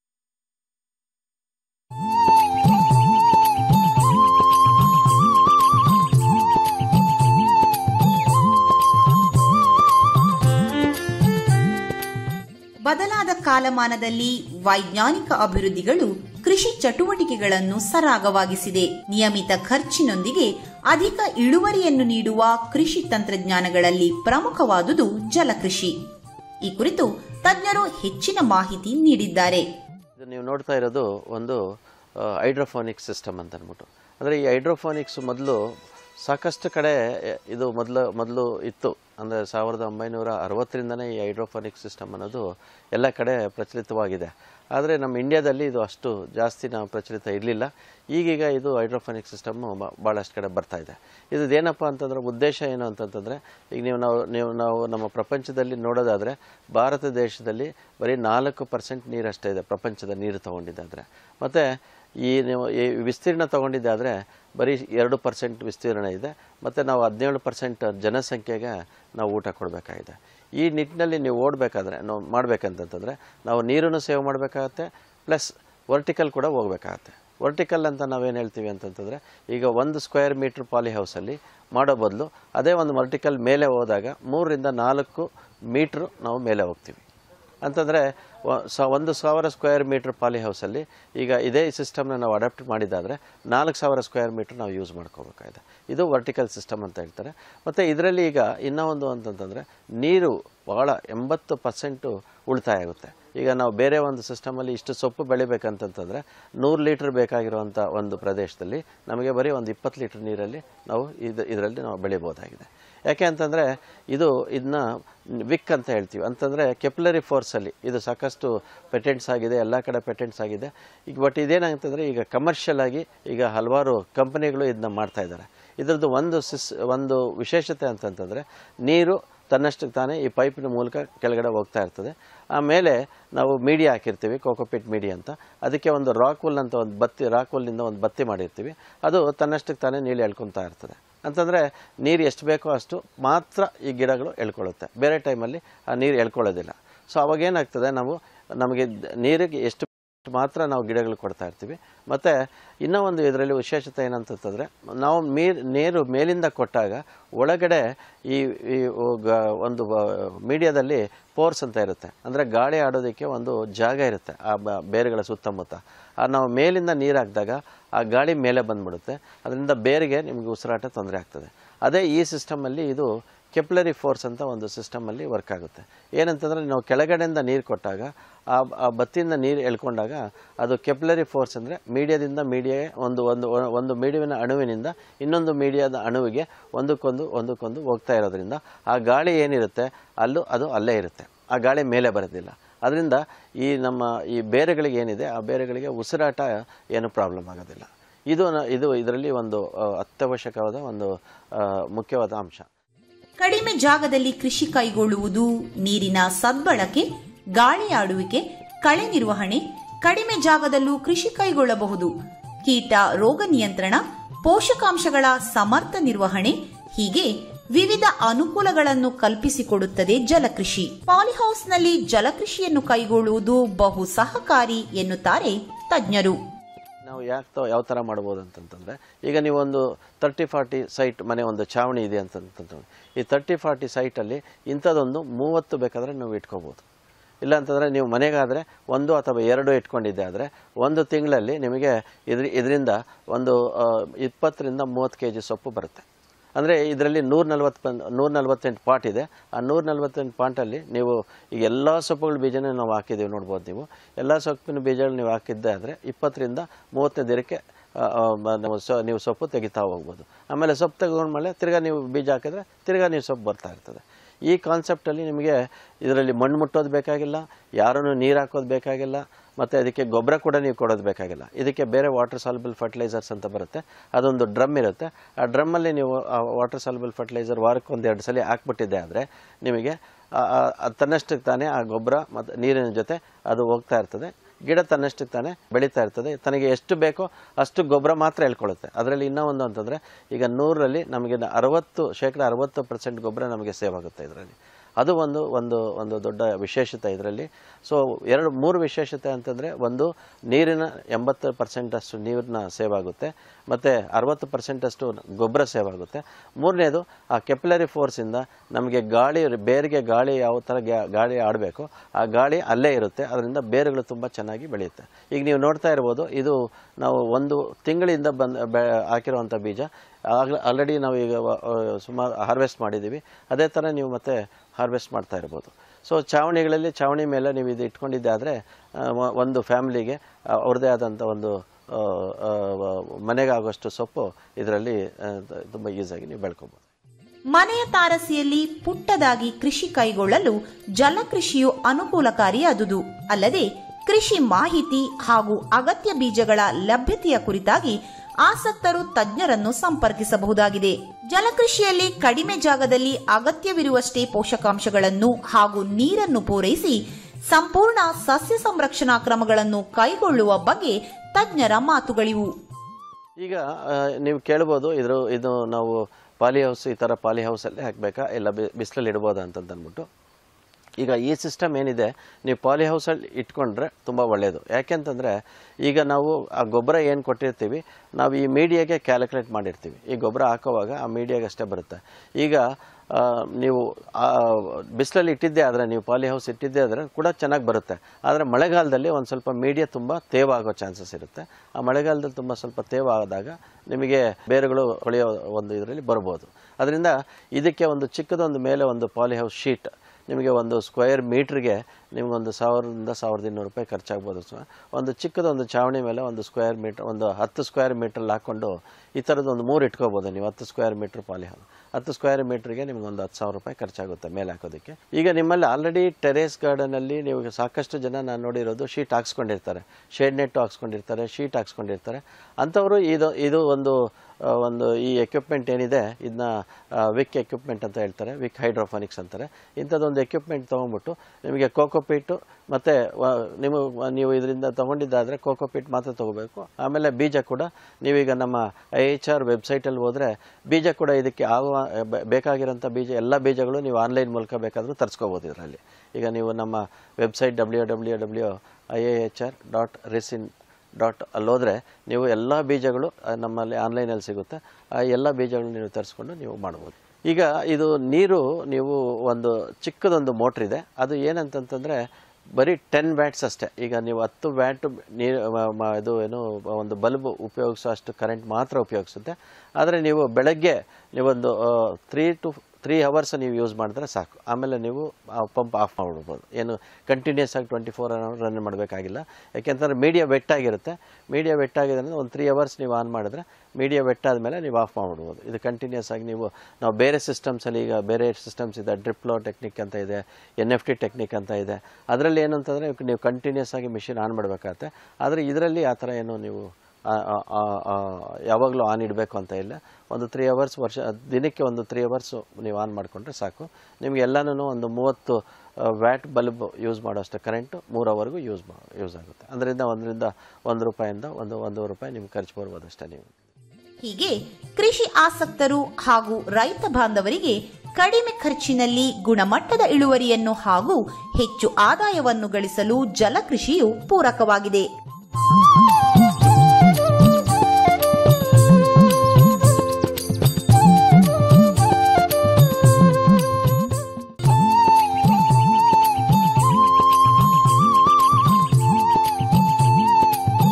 ಬದಲಾದ ಕಾಲಮಾನದಲ್ಲಿ ವೈಜ್ಞಾನಿಕ ಅಭಿವೃದ್ಧಿಗಳು ಕೃಷಿ ಚಟುವಟಿಕೆಗಳನ್ನು ಸರಾಗವಾಗಿಸಿದೆ ನಿಯಮಿತ ಖರ್ಚಿನೊಂದಿಗೆ ಅಧಿಕ ಇಳುವರಿಯನ್ನು ನೀಡುವ ಕೃಷಿ ತಂತ್ರಜ್ಞಾನಗಳಲ್ಲಿ ಪ್ರಮುಖವಾದುದು ಜಲಕೃಷಿ ಈ ಕುರಿತು ತಜ್ಞರು ಹೆಚ್ಚಿನ ಮಾಹಿತಿ ನೀಡಿದ್ದಾರೆ ಇದು ನೀವು ನೋಡ್ತಾ ಇರೋದು ಒಂದು ಹೈಡ್ರೋಫೋನಿಕ್ಸ್ ಸಿಸ್ಟಮ್ ಅಂತ ಅಂದ್ಬಿಟ್ಟು ಅಂದರೆ ಈ ಹೈಡ್ರೋಫೋನಿಕ್ಸ್ ಮೊದಲು ಸಾಕಷ್ಟು ಕಡೆ ಇದು ಮೊದಲು ಮೊದಲು ಇತ್ತು ಅಂದರೆ ಸಾವಿರದ ಒಂಬೈನೂರ ಅರವತ್ತರಿಂದನೇ ಈ ಹೈಡ್ರೋಫೋನಿಕ್ ಸಿಸ್ಟಮ್ ಅನ್ನೋದು ಎಲ್ಲ ಕಡೆ ಪ್ರಚಲಿತವಾಗಿದೆ ಆದರೆ ನಮ್ಮ ಇಂಡಿಯಾದಲ್ಲಿ ಇದು ಅಷ್ಟು ಜಾಸ್ತಿ ನಾವು ಪ್ರಚಲಿತ ಇರಲಿಲ್ಲ ಈಗೀಗ ಇದು ಹೈಡ್ರೋಫೋನಿಕ್ ಸಿಸ್ಟಮ್ಮು ಭಾಳಷ್ಟು ಕಡೆ ಬರ್ತಾ ಇದೆ ಇದು ಏನಪ್ಪ ಅಂತಂದ್ರೆ ಉದ್ದೇಶ ಏನು ಅಂತಂತಂದರೆ ಈಗ ನೀವು ನಾವು ನೀವು ನಾವು ನಮ್ಮ ಪ್ರಪಂಚದಲ್ಲಿ ನೋಡೋದಾದರೆ ಭಾರತ ದೇಶದಲ್ಲಿ ಬರೀ ನಾಲ್ಕು ಪರ್ಸೆಂಟ್ ನೀರಷ್ಟೇ ಇದೆ ಪ್ರಪಂಚದ ನೀರು ತೊಗೊಂಡಿದ್ದಾದರೆ ಮತ್ತು ಈ ನೀವು ಈ ವಿಸ್ತೀರ್ಣ ತೊಗೊಂಡಿದ್ದಾದರೆ ಬರೀ ಎರಡು ಪರ್ಸೆಂಟ್ ವಿಸ್ತೀರ್ಣ ಇದೆ ಮತ್ತು ನಾವು ಹದಿನೇಳು ಪರ್ಸೆಂಟ್ ಜನಸಂಖ್ಯೆಗೆ ನಾವು ಊಟ ಕೊಡಬೇಕಾಗಿದೆ ಈ ನಿಟ್ಟಿನಲ್ಲಿ ನೀವು ಓಡಬೇಕಾದ್ರೆ ನಾವು ಮಾಡಬೇಕಂತಂತಂದರೆ ನಾವು ನೀರನ್ನು ಸೇವ್ ಮಾಡಬೇಕಾಗತ್ತೆ ಪ್ಲಸ್ ವರ್ಟಿಕಲ್ ಕೂಡ ಹೋಗ್ಬೇಕಾಗತ್ತೆ ವರ್ಟಿಕಲ್ ಅಂತ ನಾವೇನು ಹೇಳ್ತೀವಿ ಅಂತಂತಂದರೆ ಈಗ ಒಂದು ಸ್ಕ್ವೇರ್ ಮೀಟ್ರ್ ಪಾಲಿ ಹೌಸಲ್ಲಿ ಮಾಡೋ ಬದಲು ಅದೇ ಒಂದು ವರ್ಟಿಕಲ್ ಮೇಲೆ ಹೋದಾಗ ಮೂರರಿಂದ ನಾಲ್ಕು ಮೀಟ್ರ್ ನಾವು ಮೇಲೆ ಹೋಗ್ತೀವಿ ಅಂತಂದರೆ ಸ ಒಂದು ಸಾವಿರ ಸ್ಕ್ವೇರ್ ಮೀಟ್ರ್ ಪಾಲಿ ಹೌಸಲ್ಲಿ ಈಗ ಇದೇ ಸಿಸ್ಟಮ್ನ ನಾವು ಅಡಾಪ್ಟ್ ಮಾಡಿದ್ದಾದರೆ ನಾಲ್ಕು ಸಾವಿರ ಸ್ಕ್ವೇರ್ ಮೀಟ್ರ್ ನಾವು ಯೂಸ್ ಮಾಡ್ಕೋಬೇಕಾಗಿದೆ ಇದು ವರ್ಟಿಕಲ್ ಸಿಸ್ಟಮ್ ಅಂತ ಹೇಳ್ತಾರೆ ಮತ್ತು ಇದರಲ್ಲಿ ಈಗ ಇನ್ನೂ ಒಂದು ಅಂತಂತಂದರೆ ನೀರು ಭಾಳ ಎಂಬತ್ತು ಪರ್ಸೆಂಟು ಉಳಿತಾಯ ಆಗುತ್ತೆ ಈಗ ನಾವು ಬೇರೆ ಒಂದು ಸಿಸ್ಟಮಲ್ಲಿ ಇಷ್ಟು ಸೊಪ್ಪು ಬೆಳಿಬೇಕಂತಂತಂದರೆ ನೂರು ಲೀಟ್ರ್ ಬೇಕಾಗಿರುವಂಥ ಒಂದು ಪ್ರದೇಶದಲ್ಲಿ ನಮಗೆ ಬರೀ ಒಂದು ಇಪ್ಪತ್ತು ಲೀಟ್ರ್ ನೀರಲ್ಲಿ ನಾವು ಇದು ಇದರಲ್ಲಿ ನಾವು ಬೆಳಿಬೋದಾಗಿದೆ ಯಾಕೆ ಅಂತಂದರೆ ಇದು ಇದನ್ನ ವಿಕ್ ಅಂತ ಹೇಳ್ತೀವಿ ಅಂತಂದರೆ ಕೆಪ್ಲರಿ ಫೋರ್ಸಲ್ಲಿ ಇದು ಸಾಕಷ್ಟು ಪೆಟೆಂಟ್ಸ್ ಆಗಿದೆ ಎಲ್ಲ ಕಡೆ ಪೆಟೆಂಟ್ಸ್ ಆಗಿದೆ ಈಗ ಬಟ್ ಇದೇನಾಗ್ತಂದರೆ ಈಗ ಕಮರ್ಷಿಯಲ್ ಆಗಿ ಈಗ ಹಲವಾರು ಕಂಪನಿಗಳು ಇದನ್ನ ಮಾಡ್ತಾ ಇದ್ದಾರೆ ಇದರದ್ದು ಒಂದು ಸಿಸ್ ಒಂದು ವಿಶೇಷತೆ ಅಂತಂತಂದರೆ ನೀರು ತನ್ನಷ್ಟಕ್ಕೆ ತಾನೇ ಈ ಪೈಪಿನ ಮೂಲಕ ಕೆಳಗಡೆ ಹೋಗ್ತಾ ಇರ್ತದೆ ಆಮೇಲೆ ನಾವು ಮೀಡಿಯಾ ಹಾಕಿರ್ತೀವಿ ಕೋಕೋಪಿಟ್ ಮೀಡಿಯಾ ಅಂತ ಅದಕ್ಕೆ ಒಂದು ರಾಕ್ವುಲ್ ಅಂತ ಒಂದು ಬತ್ತಿ ರಾಕ್ವುಲ್ಲಿಂದ ಒಂದು ಬತ್ತಿ ಮಾಡಿರ್ತೀವಿ ಅದು ತನ್ನಷ್ಟಕ್ಕೆ ತಾನೇ ನೀರು ಎಳ್ಕೊತಾ ಇರ್ತದೆ ಅಂತಂದರೆ ನೀರು ಎಷ್ಟು ಬೇಕೋ ಅಷ್ಟು ಮಾತ್ರ ಈ ಗಿಡಗಳು ಎಳ್ಕೊಳ್ಳುತ್ತೆ ಬೇರೆ ಟೈಮಲ್ಲಿ ಆ ನೀರು ಎಳ್ಕೊಳ್ಳೋದಿಲ್ಲ ಸೊ ಅವಾಗ ಏನಾಗ್ತದೆ ನಾವು ನಮಗೆ ದ್- ನೀರಿಗೆ ಎಷ್ಟು ಮಾತ್ರ ನಾವು ಗಿಡಗಳು ಕೊಡ್ತಾ ಇರ್ತೀವಿ ಮತ್ತು ಇನ್ನೂ ಒಂದು ಇದರಲ್ಲಿ ವಿಶೇಷತೆ ಏನಂತಂತಂದರೆ ನಾವು ನೀರು ನೀರು ಮೇಲಿಂದ ಕೊಟ್ಟಾಗ ಒಳಗಡೆ ಈ ಈ ಗ- ಒಂದು ಮೀಡಿಯಾದಲ್ಲಿ ಪೋರ್ಸ್ ಅಂತ ಇರುತ್ತೆ ಅಂದರೆ ಗಾಳಿ ಆಡೋದಕ್ಕೆ ಒಂದು ಜಾಗ ಇರುತ್ತೆ ಆ ಬ- ಬೇರುಗಳ ಸುತ್ತಮುತ್ತ ಆ ನಾವು ಮೇಲಿಂದ ನೀರು ಹಾಕಿದಾಗ ಆ ಗಾಳಿ ಮೇಲೆ ಬಂದ್ಬಿಡುತ್ತೆ ಅದರಿಂದ ಬೇರಿಗೆ ನಿಮಗೆ ಉಸಿರಾಟ ತೊಂದರೆ ಆಗ್ತದೆ ಅದೇ ಈ ಸಿಸ್ಟಮಲ್ಲಿ ಇದು ಕೆಪ್ಲರಿ ಫೋರ್ಸ್ ಅಂತ ಒಂದು ಸಿಸ್ಟಮಲ್ಲಿ ವರ್ಕ್ ಆಗುತ್ತೆ ಏನಂತಂದರೆ ನಾವು ಕೆಳಗಡೆಯಿಂದ ನೀರು ಕೊಟ್ಟಾಗ ಆ ಆ ಬತ್ತಿಯಿಂದ ನೀರು ಎಳ್ಕೊಂಡಾಗ ಅದು ಕೆಪ್ಲರಿ ಫೋರ್ಸ್ ಅಂದರೆ ಮೀಡಿಯಾದಿಂದ ಮೀಡಿಯಾ ಒಂದು ಒಂದು ಒಂದು ಮೀಡಿಯಾವಿನ ಅಣುವಿನಿಂದ ಇನ್ನೊಂದು ಮೀಡಿಯಾದ ಅಣುವಿಗೆ ಒಂದಕ್ಕೊಂದು ಒಂದಕ್ಕೊಂದು ಹೋಗ್ತಾ ಇರೋದ್ರಿಂದ ಆ ಗಾಳಿ ಏನಿರುತ್ತೆ ಅಲ್ಲೂ ಅದು ಅಲ್ಲೇ ಇರುತ್ತೆ ಆ ಗಾಳಿ ಮೇಲೆ ಬರೋದಿಲ್ಲ ಅದರಿಂದ ಈ ನಮ್ಮ ಈ ಬೇರೆಗಳಿಗೆ ಏನಿದೆ ಆ ಬೇರೆಗಳಿಗೆ ಉಸಿರಾಟ ಏನು ಪ್ರಾಬ್ಲಮ್ ಆಗೋದಿಲ್ಲ ಇದು ನ- ಇದು ಇದರಲ್ಲಿ ಒಂದು ಆ, ಅತ್ಯವಶ್ಯಕವಾದ ಒಂದು ಆ, ಮುಖ್ಯವಾದ ಅಂಶ ಕಡಿಮೆ ಜಾಗದಲ್ಲಿ ಕೃಷಿ ಕೈಗೊಳ್ಳುವುದು ನೀರಿನ ಸದ್ಬಳಕೆ ಗಾಳಿಯಾಡುವಿಕೆ ಕಳೆ ನಿರ್ವಹಣೆ ಕಡಿಮೆ ಜಾಗದಲ್ಲೂ ಕೃಷಿ ಕೈಗೊಳ್ಳಬಹುದು ಕೀಟ ರೋಗ ನಿಯಂತ್ರಣ ಪೋಷಕಾಂಶಗಳ ಸಮರ್ಥ ನಿರ್ವಹಣೆ ಹೀಗೆ ವಿವಿಧ ಅನುಕೂಲಗಳನ್ನು ಕಲ್ಪಿಸಿಕೊಡುತ್ತದೆ ಜಲಕೃಷಿ ಪಾಲಿಹೌಸ್ನಲ್ಲಿ ಜಲಕೃಷಿಯನ್ನು ಕೈಗೊಳ್ಳುವುದು ಬಹು ಸಹಕಾರಿ ಎನ್ನುತ್ತಾರೆ ತಜ್ಞರು ನಾವು ಯಾಕೆ ಯಾವ ಥರ ಮಾಡ್ಬೋದು ಅಂತಂತಂದರೆ ಈಗ ನೀವೊಂದು ತರ್ಟಿ ಫಾರ್ಟಿ ಸೈಟ್ ಮನೆ ಒಂದು ಚಾವಣಿ ಇದೆ ಅಂತಂತಂದ್ರೆ ಈ ತರ್ಟಿ ಫಾರ್ಟಿ ಸೈಟಲ್ಲಿ ಇಂಥದ್ದೊಂದು ಮೂವತ್ತು ಬೇಕಾದರೆ ನೀವು ಇಟ್ಕೋಬೋದು ಇಲ್ಲ ಅಂತಂದರೆ ನೀವು ಮನೆಗಾದರೆ ಒಂದು ಅಥವಾ ಎರಡು ಇಟ್ಕೊಂಡಿದ್ದೆ ಆದರೆ ಒಂದು ತಿಂಗಳಲ್ಲಿ ನಿಮಗೆ ಇದ್ರ ಇದರಿಂದ ಒಂದು ಆ, ಇಪ್ಪತ್ತರಿಂದ ಮೂವತ್ತು ಕೆ ಜಿ ಸೊಪ್ಪು ಬರುತ್ತೆ ಅಂದರೆ ಇದರಲ್ಲಿ ನೂರ ನಲ್ವತ್ತು ನೂರ ನಲ್ವತ್ತೆಂಟು ಪಾಟ್ ಇದೆ ಆ ನೂರ ನಲ್ವತ್ತೆಂಟು ಪಾಟಲ್ಲಿ ನೀವು ಈಗ ಎಲ್ಲ ಸೊಪ್ಪುಗಳ ಬೀಜನ ನಾವು ಹಾಕಿದ್ದೀವಿ ನೋಡ್ಬೋದು ನೀವು ಎಲ್ಲ ಸೊಪ್ಪಿನ ಬೀಜಗಳು ನೀವು ಹಾಕಿದ್ದೆ ಆದರೆ ಇಪ್ಪತ್ತರಿಂದ ಮೂವತ್ತನೇ ದಿನಕ್ಕೆ ಆ, ಆ, ಮ- ನಾವು ಸೊ ನೀವು ಸೊಪ್ಪು ತೆಗಿತಾ ಹೋಗ್ಬೋದು ಆಮೇಲೆ ಸೊಪ್ಪು ತೆಗೆದ್ಮೇಲೆ ತಿರ್ಗಾ ನೀವು ಬೀಜ ಹಾಕಿದ್ರೆ ತಿರ್ಗಾ ನೀವು ಸೊಪ್ಪು ಬರ್ತಾ ಇರ್ತದೆ ಈ ಕಾನ್ಸೆಪ್ಟಲ್ಲಿ ನಿಮಗೆ ಇದರಲ್ಲಿ ಮಣ್ಣು ಮುಟ್ಟೋದು ಬೇಕಾಗಿಲ್ಲ ಯಾರನ್ನು ನೀರು ಹಾಕೋದು ಬೇಕಾಗಿಲ್ಲ ಮತ್ತು ಅದಕ್ಕೆ ಗೊಬ್ಬರ ಕೂಡ ನೀವು ಕೊಡೋದು ಬೇಕಾಗಿಲ್ಲ ಇದಕ್ಕೆ ಬೇರೆ ವಾಟರ್ ಸಾಲ್ಬಲ್ ಫರ್ಟಿಲೈಸರ್ಸ್ ಅಂತ ಬರುತ್ತೆ ಅದೊಂದು ಡ್ರಮ್ ಇರುತ್ತೆ ಆ ಡ್ರಮ್ಮಲ್ಲಿ ನೀವು ಆ ವಾಟರ್ ಸಾಲ್ಬಲ್ ಫರ್ಟಿಲೈಸರ್ ವಾರಕ್ಕೆ ಒಂದು ಎರಡು ಸಲ ಹಾಕ್ಬಿಟ್ಟಿದ್ದೆ ಆದರೆ ನಿಮಗೆ ಆ- ಆ- ಅದು ತನ್ನಷ್ಟಕ್ಕೆ ತಾನೇ ಆ ಗೊಬ್ಬರ ಮತ್ತು ನೀರಿನ ಜೊತೆ ಅದು ಹೋಗ್ತಾ ಇರ್ತದೆ ಗಿಡ ತನ್ನಷ್ಟಕ್ಕೆ ತಾನೇ ಬೆಳೀತಾ ಇರ್ತದೆ ತನಗೆ ಎಷ್ಟು ಬೇಕೋ ಅಷ್ಟು ಗೊಬ್ಬರ ಮಾತ್ರ ಹೇಳ್ಕೊಳ್ಳುತ್ತೆ ಅದರಲ್ಲಿ ಇನ್ನೂ ಒಂದು ಅಂತಂದರೆ ಈಗ ನೂರರಲ್ಲಿ ನಮಗೆ ಅರವತ್ತು ಶೇಕಡ ಅರವತ್ತು ಪರ್ಸೆಂಟ್ ಗೊಬ್ಬರ ನಮಗೆ ಸೇವ್ ಆಗುತ್ತೆ ಇದರಲ್ಲಿ ಅದು ಒಂದು ಒಂದು ಒಂದು ದೊಡ್ಡ ವಿಶೇಷತೆ ಇದರಲ್ಲಿ ಸೊ ಎರಡು ಮೂರು ವಿಶೇಷತೆ ಅಂತಂದರೆ ಒಂದು ನೀರಿನ ಎಂಬತ್ತು ಪರ್ಸೆಂಟಷ್ಟು ನೀರನ್ನ ಸೇವ್ ಆಗುತ್ತೆ ಮತ್ತು ಅರವತ್ತು ಪರ್ಸೆಂಟಷ್ಟು ಗೊಬ್ಬರ ಸೇವ್ ಆಗುತ್ತೆ ಮೂರನೇದು ಆ ಕೆಪ್ಲರಿ ಫೋರ್ಸಿಂದ ನಮಗೆ ಗಾಳಿ ಬೇರಿಗೆ ಗಾಳಿ ಯಾವ ಥರ ಗ್ಯಾ- ಗಾಳಿ ಆಡಬೇಕು ಆ ಗಾಳಿ ಅಲ್ಲೇ ಇರುತ್ತೆ ಅದರಿಂದ ಬೇರುಗಳು ತುಂಬ ಚೆನ್ನಾಗಿ ಬೆಳೆಯುತ್ತೆ ಈಗ ನೀವು ನೋಡ್ತಾ ಇರ್ಬೋದು ಇದು ನಾವು ಒಂದು ತಿಂಗಳಿಂದ ಬಂದ ಬೆ ಹಾಕಿರುವಂಥ ಬೀಜ ಆಗಲೇ ಆಲ್ರೆಡಿ ನಾವು ಈಗ ವ- ಆ, ಸುಮಾರು ಹಾರ್ವೆಸ್ಟ್ ಮಾಡಿದ್ದೀವಿ ಅದೇ ಥರ ನೀವು ಮತ್ತೆ ಹಾರ್ವೆಸ್ಟ್ ಮಾಡ್ತಾ ಇರ್ಬೋದು ಸೊ ಚಾವಣಿಗಳಲ್ಲಿ ಚಾವಣಿ ಮೇಲೆ ನೀವು ಇದು ಇಟ್ಕೊಂಡಿದ್ದೆ ಆದರೆ ಒಂದು ಫ್ಯಾಮಿಲಿಗೆ ಅವ್ರದ್ದೇ ಆದಂಥ ಒಂದು ಆ, ಆ, ಮನೆಗಾಗುವಷ್ಟು ಸೊಪ್ಪು ಇದರಲ್ಲಿ ತುಂಬ ಈಸಿಯಾಗಿ ನೀವು ಬೆಳ್ಕೊಬೋದು ಮನೆಯ ತಾರಸಿಯಲ್ಲಿ ಪುಟ್ಟದಾಗಿ ಕೃಷಿ ಕೈಗೊಳ್ಳಲು ಜಲಕೃಷಿಯು ಅನುಕೂಲಕಾರಿಯಾದುದು ಅಲ್ಲದೆ ಕೃಷಿ ಮಾಹಿತಿ ಹಾಗೂ ಅಗತ್ಯ ಬೀಜಗಳ ಲಭ್ಯತೆಯ ಕುರಿತಾಗಿ ಆಸಕ್ತರು ತಜ್ಞರನ್ನು ಸಂಪರ್ಕಿಸಬಹುದಾಗಿದೆ ಜಲಕೃಷಿಯಲ್ಲಿ ಕಡಿಮೆ ಜಾಗದಲ್ಲಿ ಅಗತ್ಯವಿರುವಷ್ಟೇ ಪೋಷಕಾಂಶಗಳನ್ನು ಹಾಗೂ ನೀರನ್ನು ಪೂರೈಸಿ ಸಂಪೂರ್ಣ ಸಸ್ಯ ಸಂರಕ್ಷಣಾ ಕ್ರಮಗಳನ್ನು ಕೈಗೊಳ್ಳುವ ಬಗ್ಗೆ ತಜ್ಞರ ಮಾತುಗಳಿವು ಈಗ ಆ, ನೀವು ಕೇಳ್ಬೋದು ಇದ್ರ ಇದು ನಾವು ಪಾಲಿ ಹೌಸ್ ಈ ಥರ ಪಾಲಿ ಹೌಸಲ್ಲೇ ಹಾಕಬೇಕಾ ಇಲ್ಲ ಬಿ ಬಿಸಿಲಲ್ಲಿ ಇಡ್ಬೋದಾ ಅಂತಂದು ಅಂದ್ಬಿಟ್ಟು ಈಗ ಈ ಸಿಸ್ಟಮ್ ಏನಿದೆ ನೀವು ಪಾಲಿ ಹೌಸಲ್ಲಿ ಇಟ್ಕೊಂಡ್ರೆ ತುಂಬ ಒಳ್ಳೆಯದು ಯಾಕೆಂತಂದರೆ ಈಗ ನಾವು ಆ ಗೊಬ್ಬರ ಏನು ಕೊಟ್ಟಿರ್ತೀವಿ ನಾವು ಈ ಮೀಡಿಯಾಗೆ ಕ್ಯಾಲ್ಕುಲೇಟ್ ಮಾಡಿರ್ತೀವಿ ಈ ಗೊಬ್ಬರ ಹಾಕೋವಾಗ ಆ ಮೀಡಿಯಾಗೆ ಅಷ್ಟೇ ಬರುತ್ತೆ ಈಗ ಆ, ನೀವು ಆ ಬಿಸಿಲಲ್ಲಿ ಇಟ್ಟಿದ್ದೇ ಆದರೆ ನೀವು ಪಾಲಿ ಹೌಸ್ ಇಟ್ಟಿದ್ದೇ ಆದರೆ ಕೂಡ ಚೆನ್ನಾಗಿ ಬರುತ್ತೆ ಆದರೆ ಮಳೆಗಾಲದಲ್ಲಿ ಒಂದು ಸ್ವಲ್ಪ ಮೀಡಿಯಾ ತುಂಬ ತೇವ ಆಗೋ ಚಾನ್ಸಸ್ ಇರುತ್ತೆ ಆ ಮಳೆಗಾಲದಲ್ಲಿ ತುಂಬ ಸ್ವಲ್ಪ ತೇವ ಆದಾಗ ನಿಮಗೆ ಬೇರುಗಳು ಹೊಳೆಯೋ ಒಂದು ಇದರಲ್ಲಿ ಬರ್ಬೋದು ಅದರಿಂದ ಇದಕ್ಕೆ ಒಂದು ಚಿಕ್ಕದೊಂದು ಮೇಲೆ ಒಂದು ಪಾಲಿ ಹೌಸ್ ಶೀಟ್ ನಿಮಗೆ ಒಂದು ಸ್ಕ್ವೇರ್ ಮೀಟ್ರಿಗೆ ನಿಮಗೊಂದು ಸಾವಿರದಿಂದ ಸಾವಿರದ ಇನ್ನೂರು ರೂಪಾಯಿ ಖರ್ಚಾಗ್ಬೋದು ಸಹ ಒಂದು ಚಿಕ್ಕದೊಂದು ಚಾವಣಿ ಮೇಲೆ ಒಂದು ಸ್ಕ್ವೇರ್ ಮೀಟ್ರ್ ಒಂದು ಹತ್ತು ಸ್ಕ್ವೇರ್ ಮೀಟ್ರಲ್ಲಿ ಹಾಕ್ಕೊಂಡು ಈ ಥರದ್ದು ಒಂದು ಮೂರು ಇಟ್ಕೋಬೋದು ನೀವು ಹತ್ತು ಸ್ಕ್ವೇರ್ ಮೀಟ್ರ್ ಪಾಲಿ ಹೌಸ್ ಹತ್ತು ಸ್ಕ್ವೇರ್ ಮೀಟ್ರಿಗೆ ನಿಮ್ಗೆ ಒಂದು ಹತ್ತು ಸಾವಿರ ರೂಪಾಯಿ ಖರ್ಚಾಗುತ್ತೆ ಮೇಲೆ ಹಾಕೋದಕ್ಕೆ ಈಗ ನಿಮ್ಮಲ್ಲಿ ಆಲ್ರೆಡಿ ಟೆರೇಸ್ ಗಾರ್ಡನಲ್ಲಿ ನೀವು ಸಾಕಷ್ಟು ಜನ ನಾನು ನೋಡಿರೋದು ಶೀಟ್ ಹಾಕ್ಸ್ಕೊಂಡಿರ್ತಾರೆ ಶೇಡ್ ನೆಟ್ಟು ಹಾಕ್ಸ್ಕೊಂಡಿರ್ತಾರೆ ಶೀಟ್ ಹಾಕ್ಸ್ಕೊಂಡಿರ್ತಾರೆ ಅಂಥವರು ಇದು ಇದು ಒಂದು ಆ, ಒಂದು ಈ ಎಕ್ವಿಪ್ಮೆಂಟ್ ಏನಿದೆ ಇದನ್ನ ವಿಕ್ ಎಕ್ವಿಪ್ಮೆಂಟ್ ಅಂತ ಹೇಳ್ತಾರೆ ವಿಕ್ ಹೈಡ್ರೋಫಾನಿಕ್ಸ್ ಅಂತಾರೆ ಇಂಥದ್ದೊಂದು ಎಕ್ವಿಪ್ಮೆಂಟ್ ತೊಗೊಂಡ್ಬಿಟ್ಟು ನಿಮಗೆ ಕೋಕೋಪೀಟು ಮತ್ತು ನಿಮ್ಮ ನೀವು ಇದರಿಂದ ತೊಗೊಂಡಿದ್ದಾದರೆ ಕೋಕೋಪೀಟ್ ಮಾತ್ರ ತೊಗೋಬೇಕು ಆಮೇಲೆ ಬೀಜ ಕೂಡ ನೀವೀಗ ನಮ್ಮ ಐ ಎಚ್ ಆರ್ ವೆಬ್ಸೈಟಲ್ಲಿ ಹೋದರೆ ಬೀಜ ಕೂಡ ಇದಕ್ಕೆ ಆಗುವ ಬೆ- ಬೇಕಾಗಿರೋಂಥ ಬೀಜ ಎಲ್ಲ ಬೀಜಗಳು ನೀವು ಆನ್ಲೈನ್ ಮೂಲಕ ಬೇಕಾದರೂ ತರಿಸ್ಕೋಬೋದು ಇದರಲ್ಲಿ ಈಗ ನೀವು ನಮ್ಮ website W W W I A H R dot res in dot ಅಲ್ಲೋದ್ರೆ ನೀವು ಎಲ್ಲ ಬೀಜಗಳು ಆ, ನಮ್ಮಲ್ಲಿ ಆನ್ಲೈನಲ್ಲಿ ಸಿಗುತ್ತೆ ಆ ಎಲ್ಲ ಬೀಜಗಳು ನೀವು ತರಿಸ್ಕೊಂಡು ನೀವು ಮಾಡ್ಬೋದು ಈಗ ಇದು ನೀರು ನೀವು ಒಂದು ಚಿಕ್ಕದೊಂದು ಮೋಟ್ರ್ ಇದೆ ಅದು ಏನಂತಂತಂದರೆ ಬರೀ ಟೆನ್ ವ್ಯಾಟ್ಸ್ ಅಷ್ಟೇ ಈಗ ನೀವು ಹತ್ತು ವ್ಯಾಟ್ ನೀರು ಮ- ಮ- ಇದು ಏನು ಒಂದು ಬಲ್ಬ್ ಉಪಯೋಗಿಸೋ ಅಷ್ಟು ಕರೆಂಟ್ ಮಾತ್ರ ಉಪಯೋಗಿಸುತ್ತೆ ಆದರೆ ನೀವು ಬೆಳಗ್ಗೆ ನೀವೊಂದು ತ್ರೀ ಟು ತ್ರೀ ಅವರ್ಸ್ ನೀವು ಯೂಸ್ ಮಾಡಿದ್ರೆ ಸಾಕು ಆಮೇಲೆ ನೀವು ಆ ಪಂಪ್ ಆಫ್ ಮಾಡ್ಬಿಡ್ಬೋದು ಏನು ಕಂಟಿನ್ಯೂಸ್ ಆಗಿ ಟ್ವೆಂಟಿ ಫೋರ್ ಅವರ್ ರನ್ ಮಾಡಬೇಕಾಗಿಲ್ಲ ಯಾಕೆಂತಂದ್ರೆ ಮೀಡಿಯಾ ವೆಟ್ಟಾಗಿರುತ್ತೆ ಮೀಡಿಯಾ ವೆಟ್ಟಾಗಿದೆ ಅಂದರೆ ಒಂದು ತ್ರೀ ಅವರ್ಸ್ ನೀವು ಆನ್ ಮಾಡಿದ್ರೆ ಮೀಡಿಯಾ ವೆಟ್ಟಾದ ಇದು ಆಫ್ ಮಾಡಿಬಿಡ್ಬೋದು ಇದು ಕಂಟಿನ್ಯೂಸ್ ಆಗಿ ನೀವು ನಾವು ಬೇರೆ ಸಿಸ್ಟಮ್ಸಲ್ಲಿ ಈಗ ಬೇರೆ ಸಿಸ್ಟಮ್ಸ್ ಇದೆ ಡ್ರಿಪ್ಲೋ ಟೆಕ್ನಿಕ್ ಅಂತ ಇದೆ ಎನ್ ಎಫ್ ಟಿ ಟೆಕ್ನಿಕ್ ಅಂತ ಇದೆ ಅದರಲ್ಲಿ ಏನಂತಂದರೆ ನೀವು ಕಂಟಿನ್ಯೂಸ್ ಆಗಿ ಮಿಷಿನ್ ಆನ್ ಮಾಡಬೇಕಾಗತ್ತೆ ಆದರೆ ಇದರಲ್ಲಿ ಆ ಥರ ಏನು ನೀವು ಆ- ಆ- ಆ- ಆ ಯಾವಾಗಲೂ ಆನ್ ಇಡಬೇಕು ಅಂತ ಇಲ್ಲ ಒಂದು ತ್ರೀ ಅವರ್ಸ್ ವರ್ಷ ದಿನಕ್ಕೆ ಒಂದು ತ್ರೀ ಅವರ್ಸು ನೀವು ಆನ್ ಮಾಡಿಕೊಂಡ್ರೆ ಸಾಕು ನಿಮ್ಗೆ ಎಲ್ಲನೂ ಒಂದು ಮೂವತ್ತು ವ್ಯಾಟ್ ಬಲ್ಬ್ ಯೂಸ್ ಮಾಡೋಷ್ಟು ಕರೆಂಟು ಮೂರು ಅವರ್ಗೂ ಯೂಸ್ ಮಾ ಯೂಸ್ ಆಗುತ್ತೆ ಅದರಿಂದ ಒಂದರಿಂದ ಒಂದು ರೂಪಾಯಿಂದ ಒಂದು ಒಂದೂವರೆ ರೂಪಾಯಿ ನಿಮ್ಗೆ ಖರ್ಚು ಬರ್ಬೋದು ಅಷ್ಟೇ ನೀವು ಹೀಗೆ ಕೃಷಿ ಆಸಕ್ತರು ಹಾಗೂ ರೈತ ಬಾಂಧವರಿಗೆ ಕಡಿಮೆ ಖರ್ಚಿನಲ್ಲಿ ಗುಣಮಟ್ಟದ ಇಳುವರಿಯನ್ನು ಹಾಗೂ ಹೆಚ್ಚು ಆದಾಯವನ್ನು ಗಳಿಸಲು ಜಲಕೃಷಿಯು ಪೂರಕವಾಗಿದೆ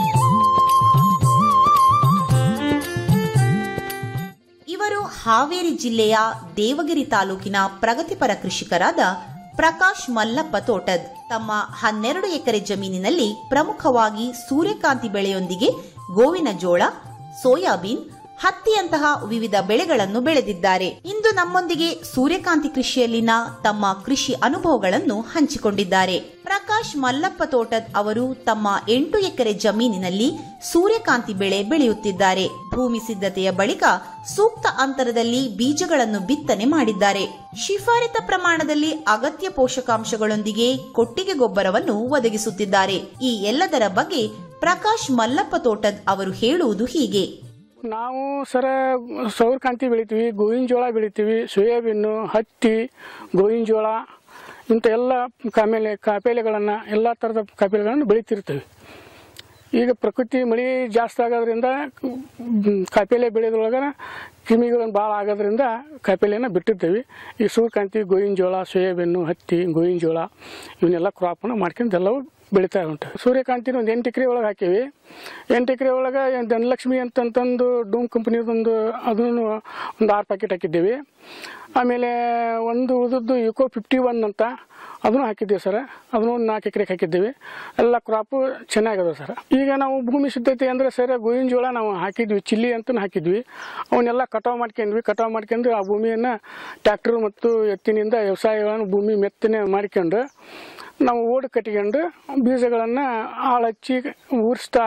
ಇವರು ಹಾವೇರಿ ಜಿಲ್ಲೆಯ ದೇವಗಿರಿ ತಾಲೂಕಿನ ಪ್ರಗತಿಪರ ಕೃಷಿಕರಾದ ಪ್ರಕಾಶ್ ಮಲ್ಲಪ್ಪ ತೋಟದ್ ತಮ್ಮ ಹನ್ನೆರಡು ಎಕರೆ ಜಮೀನಿನಲ್ಲಿ ಪ್ರಮುಖವಾಗಿ ಸೂರ್ಯಕಾಂತಿ ಬೆಳೆಯೊಂದಿಗೆ ಗೋವಿನ ಜೋಳ ಸೋಯಾಬೀನ್ ಹತ್ತಿಯಂತಹ ವಿವಿಧ ಬೆಳೆಗಳನ್ನು ಬೆಳೆದಿದ್ದಾರೆ ಇಂದು ನಮ್ಮೊಂದಿಗೆ ಸೂರ್ಯಕಾಂತಿ ಕೃಷಿಯಲ್ಲಿನ ತಮ್ಮ ಕೃಷಿ ಅನುಭವಗಳನ್ನು ಹಂಚಿಕೊಂಡಿದ್ದಾರೆ ಪ್ರಕಾಶ್ ಮಲ್ಲಪ್ಪ ತೋಟದ್ ಅವರು ತಮ್ಮ ಎಂಟು ಎಕರೆ ಜಮೀನಿನಲ್ಲಿ ಸೂರ್ಯಕಾಂತಿ ಬೆಳೆ ಬೆಳೆಯುತ್ತಿದ್ದಾರೆ ಭೂಮಿ ಸಿದ್ಧತೆಯ ಬಳಿಕ ಸೂಕ್ತ ಅಂತರದಲ್ಲಿ ಬೀಜಗಳನ್ನು ಬಿತ್ತನೆ ಮಾಡಿದ್ದಾರೆ ಶಿಫಾರಿತ ಪ್ರಮಾಣದಲ್ಲಿ ಅಗತ್ಯ ಪೋಷಕಾಂಶಗಳೊಂದಿಗೆ ಕೊಟ್ಟಿಗೆ ಗೊಬ್ಬರವನ್ನು ಒದಗಿಸುತ್ತಿದ್ದಾರೆ ಈ ಎಲ್ಲದರ ಬಗ್ಗೆ ಪ್ರಕಾಶ್ ಮಲ್ಲಪ್ಪ ತೋಟದ್ ಅವರು ಹೇಳುವುದು ಹೀಗೆ ನಾವು ಸರ ಸೌರಕಾಂತಿ ಬೆಳಿತೀವಿ ಗೋವಿನ ಜೋಳ ಬೆಳಿತೀವಿ ಸೋಯಾಬೀನು ಹತ್ತಿ ಗೋವಿನ ಜೋಳ ಇಂಥ ಎಲ್ಲ ಕಾಮೇಲೆ ಕಾಯಿಪಲ್ಯಗಳನ್ನು ಎಲ್ಲ ಥರದ ಕಾಯಿಪಲ್ಯಗಳನ್ನು ಬೆಳಿತಿರ್ತೀವಿ ಈಗ ಪ್ರಕೃತಿ ಮಳೆ ಜಾಸ್ತಿ ಆಗೋದ್ರಿಂದ ಮ್, ಕಾಯಿಪಲ್ಯ ಬೆಳೆಯೋದ್ರೊಳಗೆ ಕ್ರಿಮಿಗಳನ್ನು ಭಾಳ ಆಗೋದ್ರಿಂದ ಕಾಯಿಪಲ್ಯನ ಬಿಟ್ಟಿರ್ತೀವಿ ಈ ಸೂರ್ಯಕಾಂತಿ ಗೋವಿನ ಜೋಳ ಸೋಯಾಬೀನು ಹತ್ತಿ ಗೋವಿನ ಜೋಳ ಇವನ್ನೆಲ್ಲ ಕ್ರಾಪನ್ನು ಮಾಡ್ಕೊಂಡು ಎಲ್ಲವೂ ಬೆಳೀತಾ ಉಂಟು ಸೂರ್ಯಕಾಂತಿನ ಒಂದು ಎಂಟು ಎಕರೆ ಒಳಗೆ ಹಾಕೀವಿ ಎಂಟು ಎಕರೆ ಒಳಗೆ ಧನಲಕ್ಷ್ಮಿ ಅಂತಂತಂದು ಡೂಮ್ ಕಂಪ್ನಿದೊಂದು ಅದನ್ನು ಒಂದು ಆರು ಪ್ಯಾಕೆಟ್ ಹಾಕಿದ್ದೀವಿ ಆಮೇಲೆ ಒಂದು ಉಳಿದದ್ದು ಯುಕೋ ಫಿಫ್ಟಿ ಒನ್ ಅಂತ ಅದನ್ನು ಹಾಕಿದ್ದೀವಿ ಸರ್ ಅದನ್ನು ಒಂದು ನಾಲ್ಕು ಎಕರೆಗೆ ಹಾಕಿದ್ದೀವಿ ಎಲ್ಲ ಕ್ರಾಪು ಚೆನ್ನಾಗದ ಸರ್ ಈಗ ನಾವು ಭೂಮಿ ಸಿದ್ಧತೆ ಅಂದರೆ ಸರ್ ಗೋವಿನ ಜೋಳ ನಾವು ಹಾಕಿದ್ವಿ ಚಿಲ್ಲಿ ಅಂತ ಹಾಕಿದ್ವಿ ಅವನ್ನೆಲ್ಲ ಕಟಾವು ಮಾಡ್ಕೊಂಡ್ವಿ ಕಟಾವು ಮಾಡ್ಕೊಂಡು ಆ ಭೂಮಿಯನ್ನು ಟ್ಯಾಕ್ಟರ್ ಮತ್ತು ಎತ್ತಿನಿಂದ ವ್ಯವಸಾಯಗಳನ್ನು ಭೂಮಿ ಮೆತ್ತನೆ ಮಾಡ್ಕೊಂಡು ನಾವು ಓಡು ಕಟ್ಕೊಂಡು ಬೀಜಗಳನ್ನು ಆಳಚ್ಚಿ ಊರಿಸ್ತಾ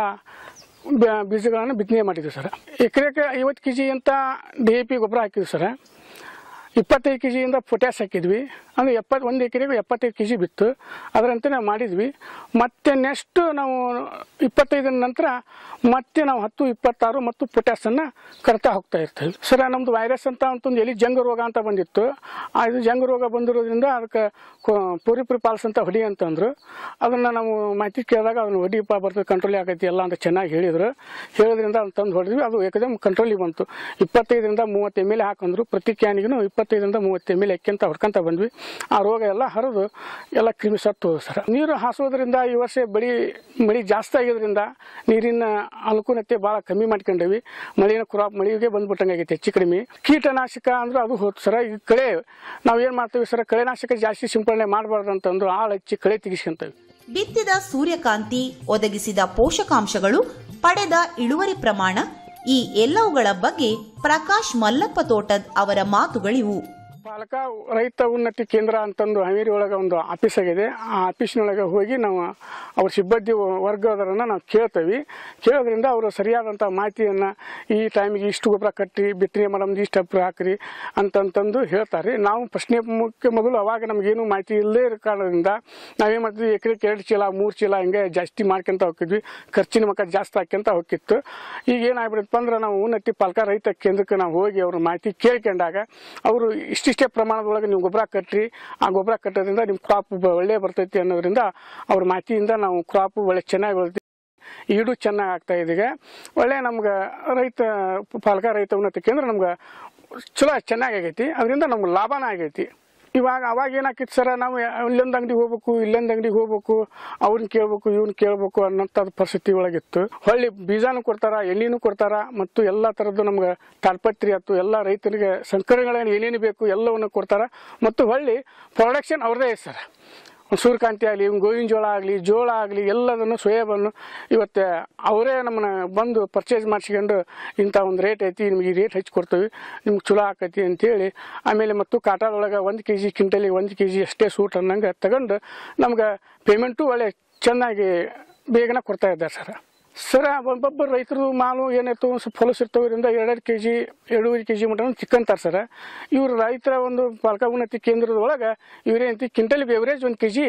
ಬ- ಬೀಜಗಳನ್ನು ಬಿತ್ತನೆ ಮಾಡಿದ್ವಿ ಸರ್ ಎಕರೆಗೆ ಐವತ್ತು ಕೆ ಜಿ ಅಂತ ಡಿ ಎ ಪಿ ಗೊಬ್ಬರ ಹಾಕಿದ್ವಿ ಸರ್ ಇಪ್ಪತ್ತೈದು ಕೆ ಜಿಯಿಂದ ಪೊಟ್ಯಾಸ್ ಹಾಕಿದ್ವಿ ಅಂದರೆ ಎಪ್ಪತ್ತು ಒಂದು ಎಕರೆಗೆ ಎಪ್ಪತ್ತೈದು ಕೆ ಜಿ ಬಿತ್ತು ಅದರಂತೆ ನಾವು ಮಾಡಿದ್ವಿ ಮತ್ತೆ ನೆಕ್ಸ್ಟ್ ನಾವು ಇಪ್ಪತ್ತೈದರ ನಂತರ ಮತ್ತೆ ನಾವು ಹತ್ತು ಇಪ್ಪತ್ತಾರು ಮತ್ತು ಪೊಟ್ಯಾಸನ್ನು ಕರ್ತಾ ಹೋಗ್ತಾ ಇರ್ತೀವಿ ಸರ್ ನಮ್ಮದು ವೈರಸ್ ಅಂತ ಅಂತಂದು ಎಲ್ಲಿ ಜಂಗ ರೋಗ ಅಂತ ಬಂದಿತ್ತು ಆ ಇದು ಜಂಗ ರೋಗ ಬಂದಿರೋದ್ರಿಂದ ಅದಕ್ಕೆ ಪೂರಿಪುರಿ ಪಾಲ್ಸ್ ಅಂತ ಹೊಡಿ ಅಂತಂದ್ರು ಅದನ್ನು ನಾವು ಮಾಹಿತಿ ಕೇಳಿದಾಗ ಅದನ್ನು ಹೊಡಿಪ ಬರ್ತದೆ ಕಂಟ್ರೋಲ್ ಆಗೈತಿ ಎಲ್ಲ ಅಂತ ಚೆನ್ನಾಗಿ ಹೇಳಿದ್ರು ಹೇಳೋದ್ರಿಂದ ಅದನ್ನ ತಂದು ಹೊಡೆದ್ವಿ ಅದು ಏಕದಮ್ ಕಂಟ್ರೋಲಿಗೆ ಬಂತು ಇಪ್ಪತ್ತೈದರಿಂದ ಮೂವತ್ತು ಎಮ್ ಎಲ್ ಹಾಕಂದ್ರು ಪ್ರತಿ ಕ್ಯಾನಿಗೂ ಇಪ್ಪತ್ತೈದರಿಂದ ಮೂವತ್ತು ಎಮ್ ಎಲ್ ಎಕ್ಕೆಂತ ಹೊಡ್ಕೊಂತ ಬಂದ್ವಿ ಆ ರೋಗ ಎಲ್ಲ ಹರಿದು ಎಲ್ಲ ಕ್ರಿಮಿ ಸತ್ತು ಹೋದ್ವು ಸರ್ ನೀರು ಹಾಸೋದ್ರಿಂದ ಈ ವರ್ಷ ಬಳಿ ಮಳೆ ಜಾಸ್ತಿ ಆಗಿದ್ರಿಂದ ನೀರಿನ ಅನುಕೂಲತೆ ಭಾಳ ಕಮ್ಮಿ ಮಾಡ್ಕೊಂಡೇವಿ ಮಳೆನ ಕ್ರಾಪ್ ಮಳೆಗೆ ಬಂದ್ಬಿಟ್ಟಂಗಾಗೈತೆ ಹೆಚ್ಚು ಕಡಿಮೆ ಕೀಟನಾಶಕ ಅಂದ್ರೆ ಅದು ಹೋಯ್ತು ಸರ್ ಈ ಕಳೆ ನಾವು ಏನು ಮಾಡ್ತೀವಿ ಸರ್ ಕಳೆನಾಶಕ ಜಾಸ್ತಿ ಸಿಂಪಡಣೆ ಮಾಡಬಾರ್ದು ಅಂತಂದು ಆಳು ಹಚ್ಚಿ ಕಳೆ ತೆಗಿಸ್ಕೊಂತೀವಿ ಬಿತ್ತಿದ ಸೂರ್ಯಕಾಂತಿ ಒದಗಿಸಿದ ಪೋಷಕಾಂಶಗಳು ಪಡೆದ ಇಳುವರಿ ಪ್ರಮಾಣ ಈ ಎಲ್ಲವುಗಳ ಬಗ್ಗೆ ಪ್ರಕಾಶ್ ಮಲ್ಲಪ್ಪ ತೋಟದ್ ಅವರ ಮಾತುಗಳಿವು ಪಾಲಕ ರೈತ ಉನ್ನತಿ ಕೇಂದ್ರ ಅಂತಂದು ಹಾವೇರಿ ಒಳಗೆ ಒಂದು ಆಫೀಸ್ ಆಗಿದೆ ಆ ಆಫೀಸ್ನೊಳಗೆ ಹೋಗಿ ನಾವು ಅವ್ರ ಸಿಬ್ಬಂದಿ ವರ್ಗದರನ್ನು ನಾವು ಕೇಳ್ತೇವೆ ಕೇಳೋದ್ರಿಂದ ಅವರು ಸರಿಯಾದಂಥ ಮಾಹಿತಿಯನ್ನು ಈ ಟೈಮಿಗೆ ಇಷ್ಟು ಗೊಬ್ಬರ ಕಟ್ಟಿ ಬಿತ್ತನೆ ಮಾಡಮ್ದು ಇಷ್ಟು ಅಪ್ರ ಹಾಕ್ರಿ ಅಂತಂತಂದು ಹೇಳ್ತಾರೆ ನಾವು ಪ್ರಶ್ನೆ ಮುಖ್ಯ ಮೊದಲು ಅವಾಗ ನಮಗೇನು ಮಾಹಿತಿ ಇಲ್ಲದೇ ಇರೋ ಕಾರಣದಿಂದ ನಾವೇನು ಮಾಡ್ತೀವಿ ಎಕರೆಗೆ ಎರಡು ಚೀಲ ಮೂರು ಚೀಲ ಹಿಂಗೆ ಜಾಸ್ತಿ ಮಾಡ್ಕೊಂತ ಹೋಗ್ತಿದ್ವಿ ಖರ್ಚಿನ ಮಕ್ಕ ಜಾಸ್ತಿ ಹಾಕ್ಯಂತ ಹೋಗಿತ್ತು ಈಗ ಏನಾಗ್ಬಿಡುತ್ತಪ್ಪ ಅಂದ್ರೆ ನಾವು ಉನ್ನತಿ ಪಾಲಕ ರೈತ ಕೇಂದ್ರಕ್ಕೆ ನಾವು ಹೋಗಿ ಅವ್ರ ಮಾಹಿತಿ ಕೇಳ್ಕೊಂಡಾಗ ಅವರು ಇಷ್ಟಿಷ್ಟೇ ಪ್ರಮಾಣದೊಳಗೆ ನೀವು ಗೊಬ್ಬರ ಕಟ್ರಿ ಆ ಗೊಬ್ಬರ ಕಟ್ಟೋದ್ರಿಂದ ನಿಮ್ಮ ಕ್ರಾಪ್ ಒಳ್ಳೆ ಬರ್ತೈತಿ ಅನ್ನೋದ್ರಿಂದ ಅವ್ರ ಮಾಹಿತಿಯಿಂದ ನಾವು ಕ್ರಾಪ್ ಒಳ್ಳೆ ಚೆನ್ನಾಗಿ ಬೆಳಿತೀವಿ ಈಡು ಚೆನ್ನಾಗಿ ಆಗ್ತಾ ಇದೆ ಈಗ ಒಳ್ಳೆ ನಮ್ಗೆ ರೈತ ಪಾಲಕ ರೈತ ಉನ್ನತಿ ಕೇಂದ್ರ ನಮ್ಗೆ ಚಲೋ ಚೆನ್ನಾಗಿ ಆಗೈತಿ ಅದರಿಂದ ನಮ್ಗೆ ಲಾಭನ ಆಗೈತಿ ಇವಾಗ ಅವಾಗ ಏನಾಕಿತ್ತು ಸರ ನಾವು ಇಲ್ಲೊಂದು ಅಂಗಡಿಗೆ ಹೋಗ್ಬೇಕು ಇಲ್ಲೊಂದು ಅಂಗಡಿಗೆ ಹೋಗ್ಬೇಕು ಅವ್ರನ್ನ ಕೇಳ್ಬೇಕು ಇವ್ನ ಕೇಳ್ಬೇಕು ಅನ್ನೋಂಥದ್ದು ಪರಿಸ್ಥಿತಿ ಒಳಗಿತ್ತು ಹೊಳ್ಳಿ ಬೀಜಾನು ಕೊಡ್ತಾರ ಎಣ್ಣೆನೂ ಕೊಡ್ತಾರ ಮತ್ತು ಎಲ್ಲ ಥರದ್ದು ನಮ್ಗೆ ತಾಡ್ಪತ್ರಿ ಆಯ್ತು ಎಲ್ಲ ರೈತರಿಗೆ ಸಂಕರಗಳನ್ನು ಏನೇನು ಬೇಕು ಎಲ್ಲವನ್ನು ಕೊಡ್ತಾರ ಮತ್ತು ಹೊಳ್ಳಿ ಪ್ರೊಡಕ್ಷನ್ ಅವ್ರದ್ದೇ ಐತೆ ಸರ್ ಸೂರ್ಯಕಾಂತಿ ಆಗಲಿ ಗೋವಿನ ಜೋಳ ಆಗಲಿ ಜೋಳ ಆಗಲಿ ಎಲ್ಲದನ್ನು ಸೋಯಾಬನ್ನು ಇವತ್ತು ಅವರೇ ನಮ್ಮನ್ನ ಬಂದು ಪರ್ಚೇಸ್ ಮಾಡಿಸ್ಕೊಂಡು ಇಂಥ ಒಂದು ರೇಟ್ ಐತಿ ನಿಮ್ಗೆ ಈ ರೇಟ್ ಹಚ್ಚಿ ಕೊಡ್ತೀವಿ ನಿಮ್ಗೆ ಚಲೋ ಆಕೈತಿ ಅಂತೇಳಿ ಆಮೇಲೆ ಮತ್ತು ಕಾಟಾದೊಳಗೆ ಒಂದು ಕೆ ಜಿ ಕ್ವಿಂಟಲಿಗೆ ಒಂದು ಕೆ ಜಿ ಅಷ್ಟೇ ಸೂಟ್ ಅನ್ನಂಗೆ ತಗೊಂಡು ನಮ್ಗೆ ಪೇಮೆಂಟು ಒಳ್ಳೆ ಚೆನ್ನಾಗಿ ಬೇಗನೆ ಕೊಡ್ತಾ ಇದ್ದಾರೆ ಸರ್ ಸರ್ ಒಬ್ಬೊಬ್ಬ ರೈತರು ಮಾಲು ಏನಾಯ್ತು ಒಂದು ಸ್ವಲ್ಪ ಹೊಲಸು ಇರ್ತವ್ರಿಂದ ಎರಡೆರಡು ಕೆ ಜಿ ಎರಡೂವರೆ ಕೆ ಜಿ ಮಟ ಚಿಕ್ಕಂತಾರೆ ಸರ್ ಇವ್ರು ರೈತರ ಒಂದು ಪಾಲಕ ಉನ್ನತಿ ಕೇಂದ್ರದೊಳಗೆ ಇವ್ರೇಂತಿ ಕ್ವಿಂಟಲ್ಗೆ ಎವರೇಜ್ ಒಂದು ಕೆ ಜಿ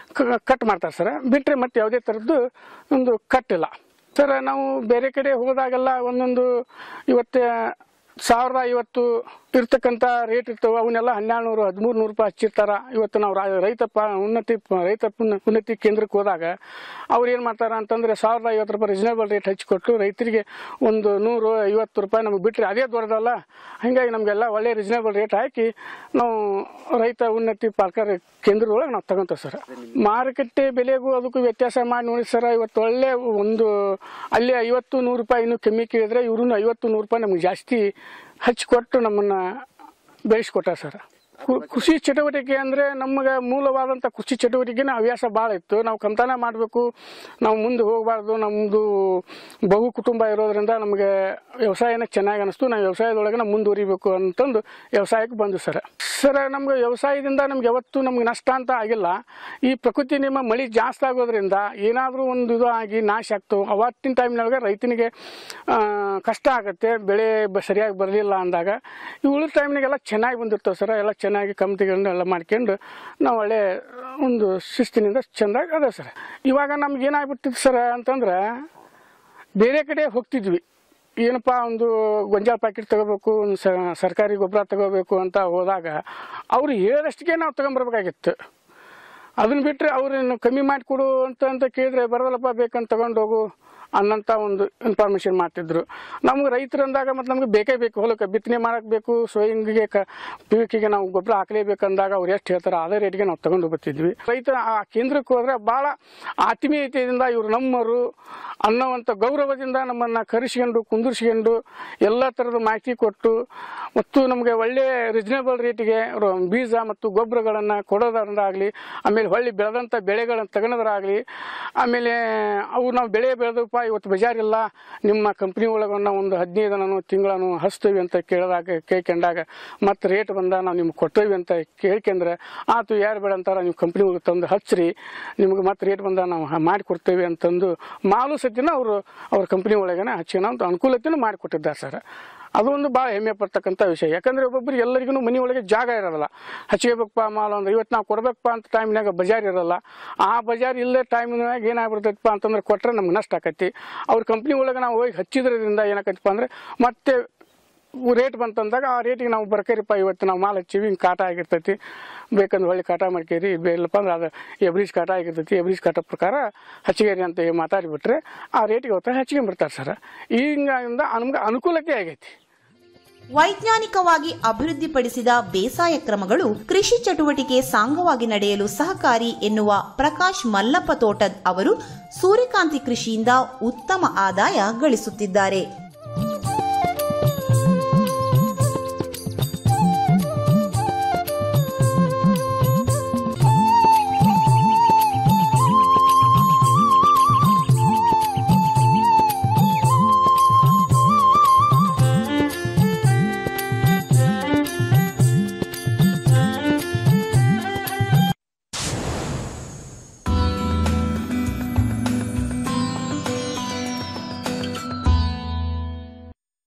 ಕಟ್ ಮಾಡ್ತಾರೆ ಸರ್ ಬಿಟ್ಟರೆ ಮತ್ತೆ ಯಾವುದೇ ಥರದ್ದು ಒಂದು ಕಟ್ಟಿಲ್ಲ ಸರ್ ನಾವು ಬೇರೆ ಕಡೆ ಹೋದಾಗೆಲ್ಲ ಒಂದೊಂದು ಇವತ್ತು ಸಾವಿರದ ಐವತ್ತು ಇರ್ತಕ್ಕಂಥ ರೇಟ್ ಇರ್ತವೆ ಅವನ್ನೆಲ್ಲ ಹನ್ನೆರಡು ನೂರು ಹದಿಮೂರು ನೂರು ರೂಪಾಯಿ ಹಚ್ಚಿರ್ತಾರ ಇವತ್ತು ನಾವು ರಾ- ರೈತ ಪ ಉನ್ನತಿ ಪ- ರೈತ ಉನ್ನ- ಉನ್ನತಿ ಕೇಂದ್ರಕ್ಕೆ ಹೋದಾಗ ಅವ್ರು ಏನು ಮಾಡ್ತಾರ ಅಂತಂದ್ರೆ ಸಾವಿರದ ಐವತ್ತು ರೂಪಾಯಿ ರೀಸನೇಬಲ್ ರೇಟ್ ಹಚ್ಚಿಕೊಟ್ಟು ರೈತರಿಗೆ ಒಂದು ನೂರು ಐವತ್ತು ರೂಪಾಯಿ ನಮಗೆ ಬಿಟ್ಟರೆ ಅದೇ ದೊಡ್ಡದಲ್ಲ ಹಾಗಾಗಿ ನಮಗೆಲ್ಲ ಒಳ್ಳೆ ರೀಸನೇಬಲ್ ರೇಟ್ ಹಾಕಿ ನಾವು ರೈತ ಉನ್ನತಿ ಪಾಲಕರ ಕೇಂದ್ರದೊಳಗೆ ನಾವು ತಗೊಂತೀವಿ ಸರ್ ಮಾರುಕಟ್ಟೆ ಬೆಲೆಗೂ ಅದಕ್ಕೂ ವ್ಯತ್ಯಾಸ ಮಾಡಿ ನೋಡಿ ಸರ್ ಇವತ್ತು ಒಳ್ಳೆ ಒಂದು ಅಲ್ಲಿ ಐವತ್ತು ನೂರು ರೂಪಾಯಿ ಇನ್ನೂ ಕಮ್ಮಿ ಕೇಳಿದ್ರೆ ಇವ್ರೂ ಐವತ್ತು ನೂರು ರೂಪಾಯಿ ನಮ್ಗೆ ಜಾಸ್ತಿ ಹಚ್ಚಿಕೊಟ್ಟು ನಮ್ಮನ್ನು ಬೆಳೆಸ್ಕೊಟ್ಟಾರ ಸರ್ ಕು- ಕೃಷಿ ಚಟುವಟಿಕೆ ಅಂದರೆ ನಮಗೆ ಮೂಲವಾದಂಥ ಕೃಷಿ ಚಟುವಟಿಕೆನ ಹವ್ಯಾಸ ಭಾಳ ಇತ್ತು ನಾವು ಕಂತಾನ ಮಾಡಬೇಕು ನಾವು ಮುಂದೆ ಹೋಗಬಾರ್ದು ನಮ್ಮದು ಬಹು ಕುಟುಂಬ ಇರೋದ್ರಿಂದ ನಮಗೆ ವ್ಯವಸಾಯನ ಚೆನ್ನಾಗಿ ಅನಿಸ್ತು ನಾವು ವ್ಯವಸಾಯದೊಳಗೆ ನಾವು ಮುಂದುವರಿಬೇಕು ಅಂತಂದು ವ್ಯವಸಾಯಕ್ಕೆ ಬಂದು ಸರ್ ಸರ್ ನಮ್ಗೆ ವ್ಯವಸಾಯದಿಂದ ನಮ್ಗೆ ಯಾವತ್ತೂ ನಮ್ಗೆ ನಷ್ಟ ಅಂತ ಆಗಿಲ್ಲ ಈ ಪ್ರಕೃತಿ ನಿಮ್ಮ ಮಳೆ ಜಾಸ್ತಿ ಆಗೋದ್ರಿಂದ ಏನಾದರೂ ಒಂದು ಇದು ಆಗಿ ನಾಶ ಆಗ್ತು ಅವತ್ತಿನ ಟೈಮ್ನೊಳಗೆ ರೈತನಿಗೆ ಆ, ಕಷ್ಟ ಆಗುತ್ತೆ ಬೆಳೆ ಬ ಸರಿಯಾಗಿ ಬರಲಿಲ್ಲ ಅಂದಾಗ ಈ ಉಳಿದ ಟೈಮ್ನಾಗೆಲ್ಲ ಚೆನ್ನಾಗಿ ಬಂದಿರ್ತವೆ ಸರ್ ಎಲ್ಲ ಚೆನ್ನಾಗಿ ಕಮ್ತಿಗಳನ್ನ ಎಲ್ಲ ಮಾಡ್ಕೊಂಡು ನಾವು ಒಳ್ಳೆ ಒಂದು ಶಿಸ್ತಿನಿಂದ ಚೆಂದಾಗಿ ಅದ ಸರ್ ಇವಾಗ ನಮ್ಗೆ ಏನಾಗ್ಬಿಟ್ಟಿತ್ತು ಸರ್ ಅಂತಂದ್ರೆ ಬೇರೆ ಕಡೆ ಹೋಗ್ತಿದ್ವಿ ಏನಪ್ಪ ಒಂದು ಗೊಂಜಾಳ ಪ್ಯಾಕೆಟ್ ತಗೋಬೇಕು ಒಂದು ಸ- ಸರ್ಕಾರಿ ಗೊಬ್ಬರ ತಗೋಬೇಕು ಅಂತ ಹೋದಾಗ ಅವ್ರು ಹೇಳಿದಷ್ಟಿಗೆ ನಾವು ತಗೊಂಬರ್ಬೇಕಾಗಿತ್ತು ಅದನ್ನ ಬಿಟ್ಟರೆ ಅವ್ರನ್ನ ಕಮ್ಮಿ ಮಾಡಿಕೊಡು ಅಂತ ಅಂತ ಕೇಳಿದ್ರೆ ಬರೋದಲ್ಲಪ್ಪ ಬೇಕಂತ ತಗೊಂಡು ಹೋಗು ಅನ್ನಂಥ ಒಂದು ಇನ್ಫಾರ್ಮೇಷನ್ ಮಾಡ್ತಿದ್ರು ನಮ್ಗೆ ರೈತರು ಅಂದಾಗ ಮತ್ತು ನಮ್ಗೆ ಬೇಕೇ ಬೇಕು ಹೊಲಕ್ಕೆ ಬಿತ್ತನೆ ಮಾಡಕ್ಕೆ ಬೇಕು ಸೋಯಿಂಗಿಗೆ ಕ ಪಿವಿಕಿಗೆ ನಾವು ಗೊಬ್ಬರ ಹಾಕಲೇಬೇಕಂದಾಗ ಅವ್ರು ಎಷ್ಟು ಹೇಳ್ತಾರೆ ಅದೇ ರೇಟ್ಗೆ ನಾವು ತಗೊಂಡು ಬರ್ತಿದ್ವಿ ರೈತ ಆ ಕೇಂದ್ರಕ್ಕೆ ಹೋದ್ರೆ ಭಾಳ ಆತ್ಮೀಯತೆಯಿಂದ ಇವರು ನಮ್ಮರು ಅನ್ನೋವಂಥ ಗೌರವದಿಂದ ನಮ್ಮನ್ನು ಕರೆಸ್ಕೊಂಡು ಕುಂದಿರ್ಸ್ಕೊಂಡು ಎಲ್ಲ ಥರದ ಮಾಹಿತಿ ಕೊಟ್ಟು ಮತ್ತು ನಮಗೆ ಒಳ್ಳೆಯ ರೀಸನೇಬಲ್ ರೇಟಿಗೆ ಅವ್ರು ಬೀಜ ಮತ್ತು ಗೊಬ್ಬರಗಳನ್ನು ಕೊಡೋದ್ರಿಂದಾಗಲಿ ಆಮೇಲೆ ಹೊಳ್ಳಿ ಬೆಳೆದಂಥ ಬೆಳೆಗಳನ್ನು ತಗೊಳೋದ್ರಾಗಲಿ ಆಮೇಲೆ ಅವು ನಾವು ಬೆಳೆ ಬೆಳೆದಪ್ಪ ಇವತ್ತು ಬಜಾರಿಲ್ಲ ನಿಮ್ಮ ಕಂಪ್ನಿ ಒಳಗೆ ನಾವು ಒಂದು ಹದಿನೈದು ದಿನನೂ ತಿಂಗಳನ್ನು ಹಚ್ತೀವಿ ಅಂತ ಕೇಳಿದಾಗ ಕೇಳ್ಕೊಂಡಾಗ ಮತ್ತು ರೇಟ್ ಬಂದ ನಾವು ನಿಮ್ಗೆ ಕೊಡ್ತೇವೆ ಅಂತ ಕೇಳ್ಕೊಂಡ್ರೆ ಆತು ಯಾರು ಬೇಡ ಅಂತಾರ ನೀವು ಕಂಪ್ನಿ ಒಳಗೆ ತಂದು ಹಚ್ಚ್ರಿ ನಿಮ್ಗೆ ಮತ್ತೆ ರೇಟ್ ಬಂದ ನಾವು ಮಾಡಿಕೊಡ್ತೇವೆ ಅಂತಂದು ಮಾಲು ಸತಿನ ಅವರು ಅವ್ರ ಕಂಪ್ನಿ ಒಳಗನೆ ಹಚ್ಚಿನ ಒಂದು ಅನುಕೂಲತೆನೂ ಮಾಡಿಕೊಟ್ಟಿದ್ದಾರೆ ಸರ್ ಅದೊಂದು ಭಾಳ ಹೆಮ್ಮೆ ಪಡ್ತಕ್ಕಂಥ ವಿಷಯ ಯಾಕಂದ್ರೆ ಒಬ್ಬೊಬ್ರಿಗೆ ಎಲ್ಲರಿಗೂ ಮನೆ ಒಳಗೆ ಜಾಗ ಇರೋಲ್ಲ ಹಚ್ಕೋಬೇಕಪ್ಪ ಮಾಲ್ ಅಂದ್ರೆ ಇವತ್ತು ನಾವು ಕೊಡ್ಬೇಕಪ್ಪ ಅಂತ ಟೈಮ್ನಾಗ ಬಜಾರ್ ಇರಲ್ಲ ಆ ಬಜಾರ್ ಇಲ್ಲೇ ಟೈಮ್ನಾಗ ಏನಾಗ್ಬಿಡ್ತೈತಪ್ಪ ಅಂತಂದ್ರೆ ಕೊಟ್ಟರೆ ನಮ್ಗೆ ನಷ್ಟ ಆಕೈತಿ ಅವ್ರ ಕಂಪ್ನಿ ಒಳಗೆ ನಾವು ಹೋಗಿ ಹಚ್ಚಿದ್ರಿಂದ ಏನಾಕೈತಪ್ಪ ಅಂದ್ರೆ ಮತ್ತೆ ರೇಟ್ ಬಂತಂದಾಗ ಆ ರೇಟಿಗೆ ನಾವು ಬರ್ಕರಿಪ್ಪ ಇವತ್ತು ನಾವು ಮಾಲ್ ಹಚ್ಚಿವಿ ಹಿಂಗೆ ಕಾಟ ಆಗಿರ್ತೈತಿ ಬೇಕಂದ್ರೆ ಹೊಳ್ಳಿ ಕಾಟ ಮಾಡ್ಕೇರಿ ಇಲ್ಲಪ್ಪ ಅಂದ್ರೆ ಅದು ಎಬ್ರಿಜ್ ಕಾಟ ಆಗಿರ್ತೈತಿ ಎಬ್ರಿಜ್ ಕಾಟ ಪ್ರಕಾರ ಹಚ್ಚಿಗೇರಿ ಅಂತ ಮಾತಾಡಿಬಿಟ್ರೆ ಆ ರೇಟಿಗೆ ಅವತ್ತು ಹಚ್ಕೊಂಡ್ಬಿಡ್ತಾರೆ ಸರ್ ಹಿಂಗಿಂದ ನಮ್ಗೆ ಅನುಕೂಲಕ್ಕೆ ಆಗೈತಿ ವೈಜ್ಞಾನಿಕವಾಗಿ ಅಭಿವೃದ್ಧಿಪಡಿಸಿದ ಬೇಸಾಯ ಕ್ರಮಗಳು ಕೃಷಿ ಚಟುವಟಿಕೆ ಸಾಂಗವಾಗಿ ನಡೆಯಲು ಸಹಕಾರಿ ಎನ್ನುವ ಪ್ರಕಾಶ್ ಮಲ್ಲಪ್ಪ ತೋಟದ್ ಅವರು ಸೂರ್ಯಕಾಂತಿ ಕೃಷಿಯಿಂದ ಉತ್ತಮ ಆದಾಯ ಗಳಿಸುತ್ತಿದ್ದಾರೆ